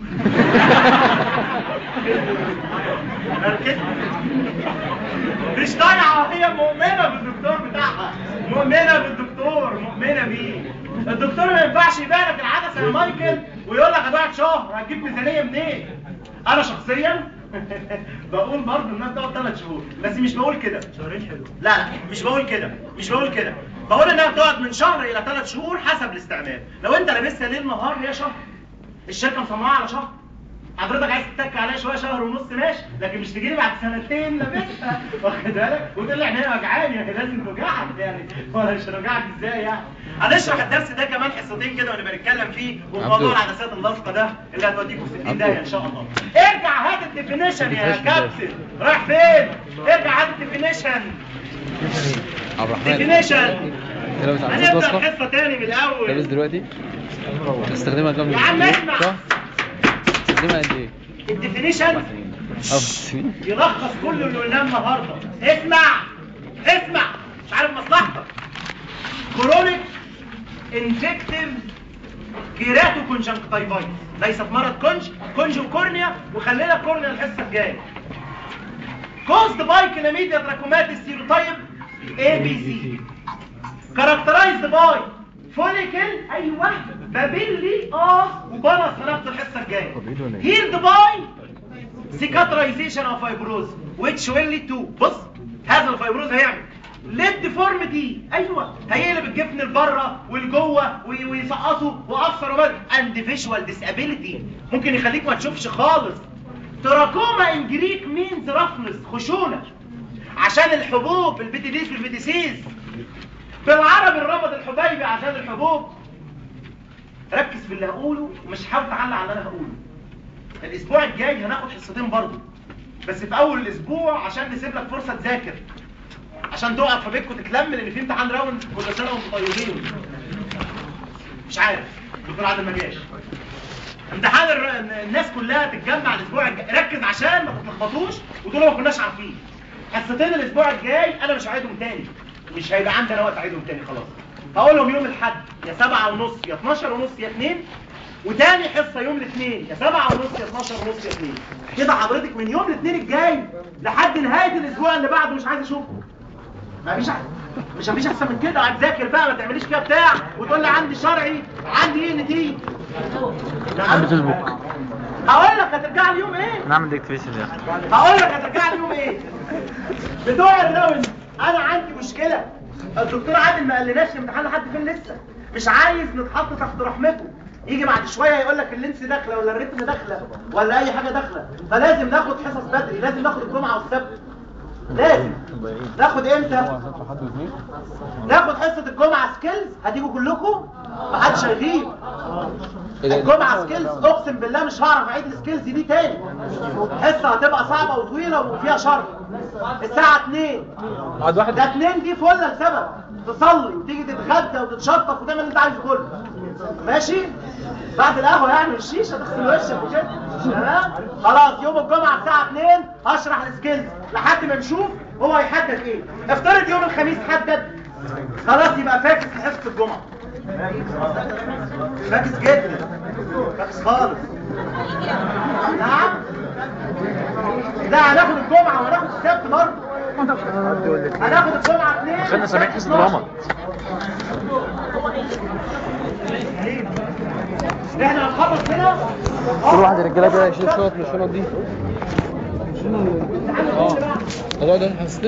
قالت مش ضايعة هي مؤمنة بالدكتور بتاعها مؤمنة بالدكتور مؤمنة بيه الدكتور ما ينفعش يبارك العدسة يا مايكل ويقول لك هتقعد شهر هتجيب ميزانية منين انا شخصيا بقول برضه انها بتقعد ثلاث شهور بس مش بقول كده شهرين حلو لا لا مش بقول كده مش بقول كده بقول انها بتقعد من شهر الى ثلاث شهور حسب الاستعمال لو انت لابسها ليل نهار هي شهر الشركه مصنعاها على شهر حضرتك عايز تتك عليها شويه شهر ونص ماشي لكن مش تجيلي بعد سنتين لابسها واخد بالك وتقول لي عينيا وجعاني يعني لازم توجعك يعني ولا مش هنوجعك ازاي يعني هنشرح الدرس ده كمان حصتين كده ونبقى نتكلم فيه وموضوع العدسات اللاصقه ده اللي هتوديكم في 60 دقيقه ان شاء الله ارجع هات الديفينيشن يا كابتن رايح فين ارجع هات الديفينيشن عبد الرحمن ديفينيشن انت لابس عدسات هنبدا لاصقه الحصه تاني من لابس الاول دلوقتي تستخدمها كام يا عم اسمع. شهر؟ تستخدمها قد ايه؟ الديفينيشن يلخص كل اللي قلناه النهارده اسمع اسمع مش عارف مصلحتك كرونيك انفكتيف كيراتو كونجنكتيفايتس ليست مرض كونج كونج وكورنيا وخلينا كورنيا الحصه الجايه كوزد باي كلاميديا تراكوماتيس سيروتايب اي بي سي كاركترايزد باي فوليكل ايوه بابيلي اه وبلس هناخد الحصه الجايه هيلد باي cicatrization of fibrosis which will lead to بص هذا الفيبروز هيعمل ليد ديفورميتي ايوه هيقلب الجفن لبره ولجوه وي- ويسقطه وافسر وبد اند فيجوال ديسابيليتي ممكن يخليك ما تشوفش خالص تراكوما ان جريك مينز رفنس خشونه عشان الحبوب البيتي ديس والبيتي سيز بالعربي الرمض الحبيبي عشان الحبوب ركز في اللي هقوله ومش حاول تعلق على اللي انا هقوله الاسبوع الجاي هناخد حصتين برضه بس في اول الاسبوع عشان نسيب لك فرصه تذاكر عشان تقعد في بيتكم تتلم لان في امتحان راوند كل سنه وانتم طيبين مش عارف دكتور عادل ما جاش امتحان الر- الناس كلها تتجمع الاسبوع الجاي ركز عشان ما تتلخبطوش وتقولوا ما كناش عارفين حصتين الاسبوع الجاي انا مش هعيدهم تاني مش هيبقى عندي انا وقت اعيدهم تاني خلاص هقولهم يوم الاحد يا سبعة ونص يا 12 ونص يا 2 وتاني حصة يوم الاثنين يا سبعة ونص يا 12 ونص يا 2 كده حضرتك من يوم الاثنين الجاي لحد نهاية الاسبوع اللي بعده مش عايز اشوفه مفيش أح- مش مفيش احسن من كده هتذاكر بقى ما تعمليش كده بتاع وتقول لي عندي شرعي عندي ايه نتيجه عندي فيسبوك هقول لك هترجع لي يوم ايه نعمل ديكتيفيشن يا اخي هقول لك هترجع لي يوم ايه بتوع الراوند انا عندي مشكله الدكتور عادل ما قالناش الامتحان لحد فين لسه مش عايز نتحط تحت رحمته يجي بعد شويه يقول لك اللينس داخله ولا الريتم داخله ولا اي حاجه داخله فلازم ناخد حصص بدري لازم ناخد الجمعه والسبت لازم ناخد امتى ناخد حصه الجمعه سكيلز هتيجوا كلكم محدش هيغيب الجمعه سكيلز اقسم بالله مش هعرف اعيد السكيلز دي تاني حصه هتبقى صعبه وطويله وفيها شر الساعه 2 واحد واحد ده 2 دي فله لسبب تصلي وتيجي تتغدى وتتشطف وتعمل اللي انت عايزه كله ماشي بعد القهوه يعني الشيشه تغسل وشك وكده تمام خلاص يوم الجمعه الساعه 2 هشرح السكيلز لحد ما نشوف هو هيحدد ايه افترض يوم الخميس حدد خلاص يبقى فاكس لحصه الجمعه فاكس جدا فاكس خالص نعم لا هناخد الجمعه وهناخد السبت برضه هناخد الجمعه اثنين خدنا سامعين حصة الرمض احنا هنخلص هنا كل واحد الرجاله كده يشيل شوط من الشنط دي اه الموضوع ده حسيت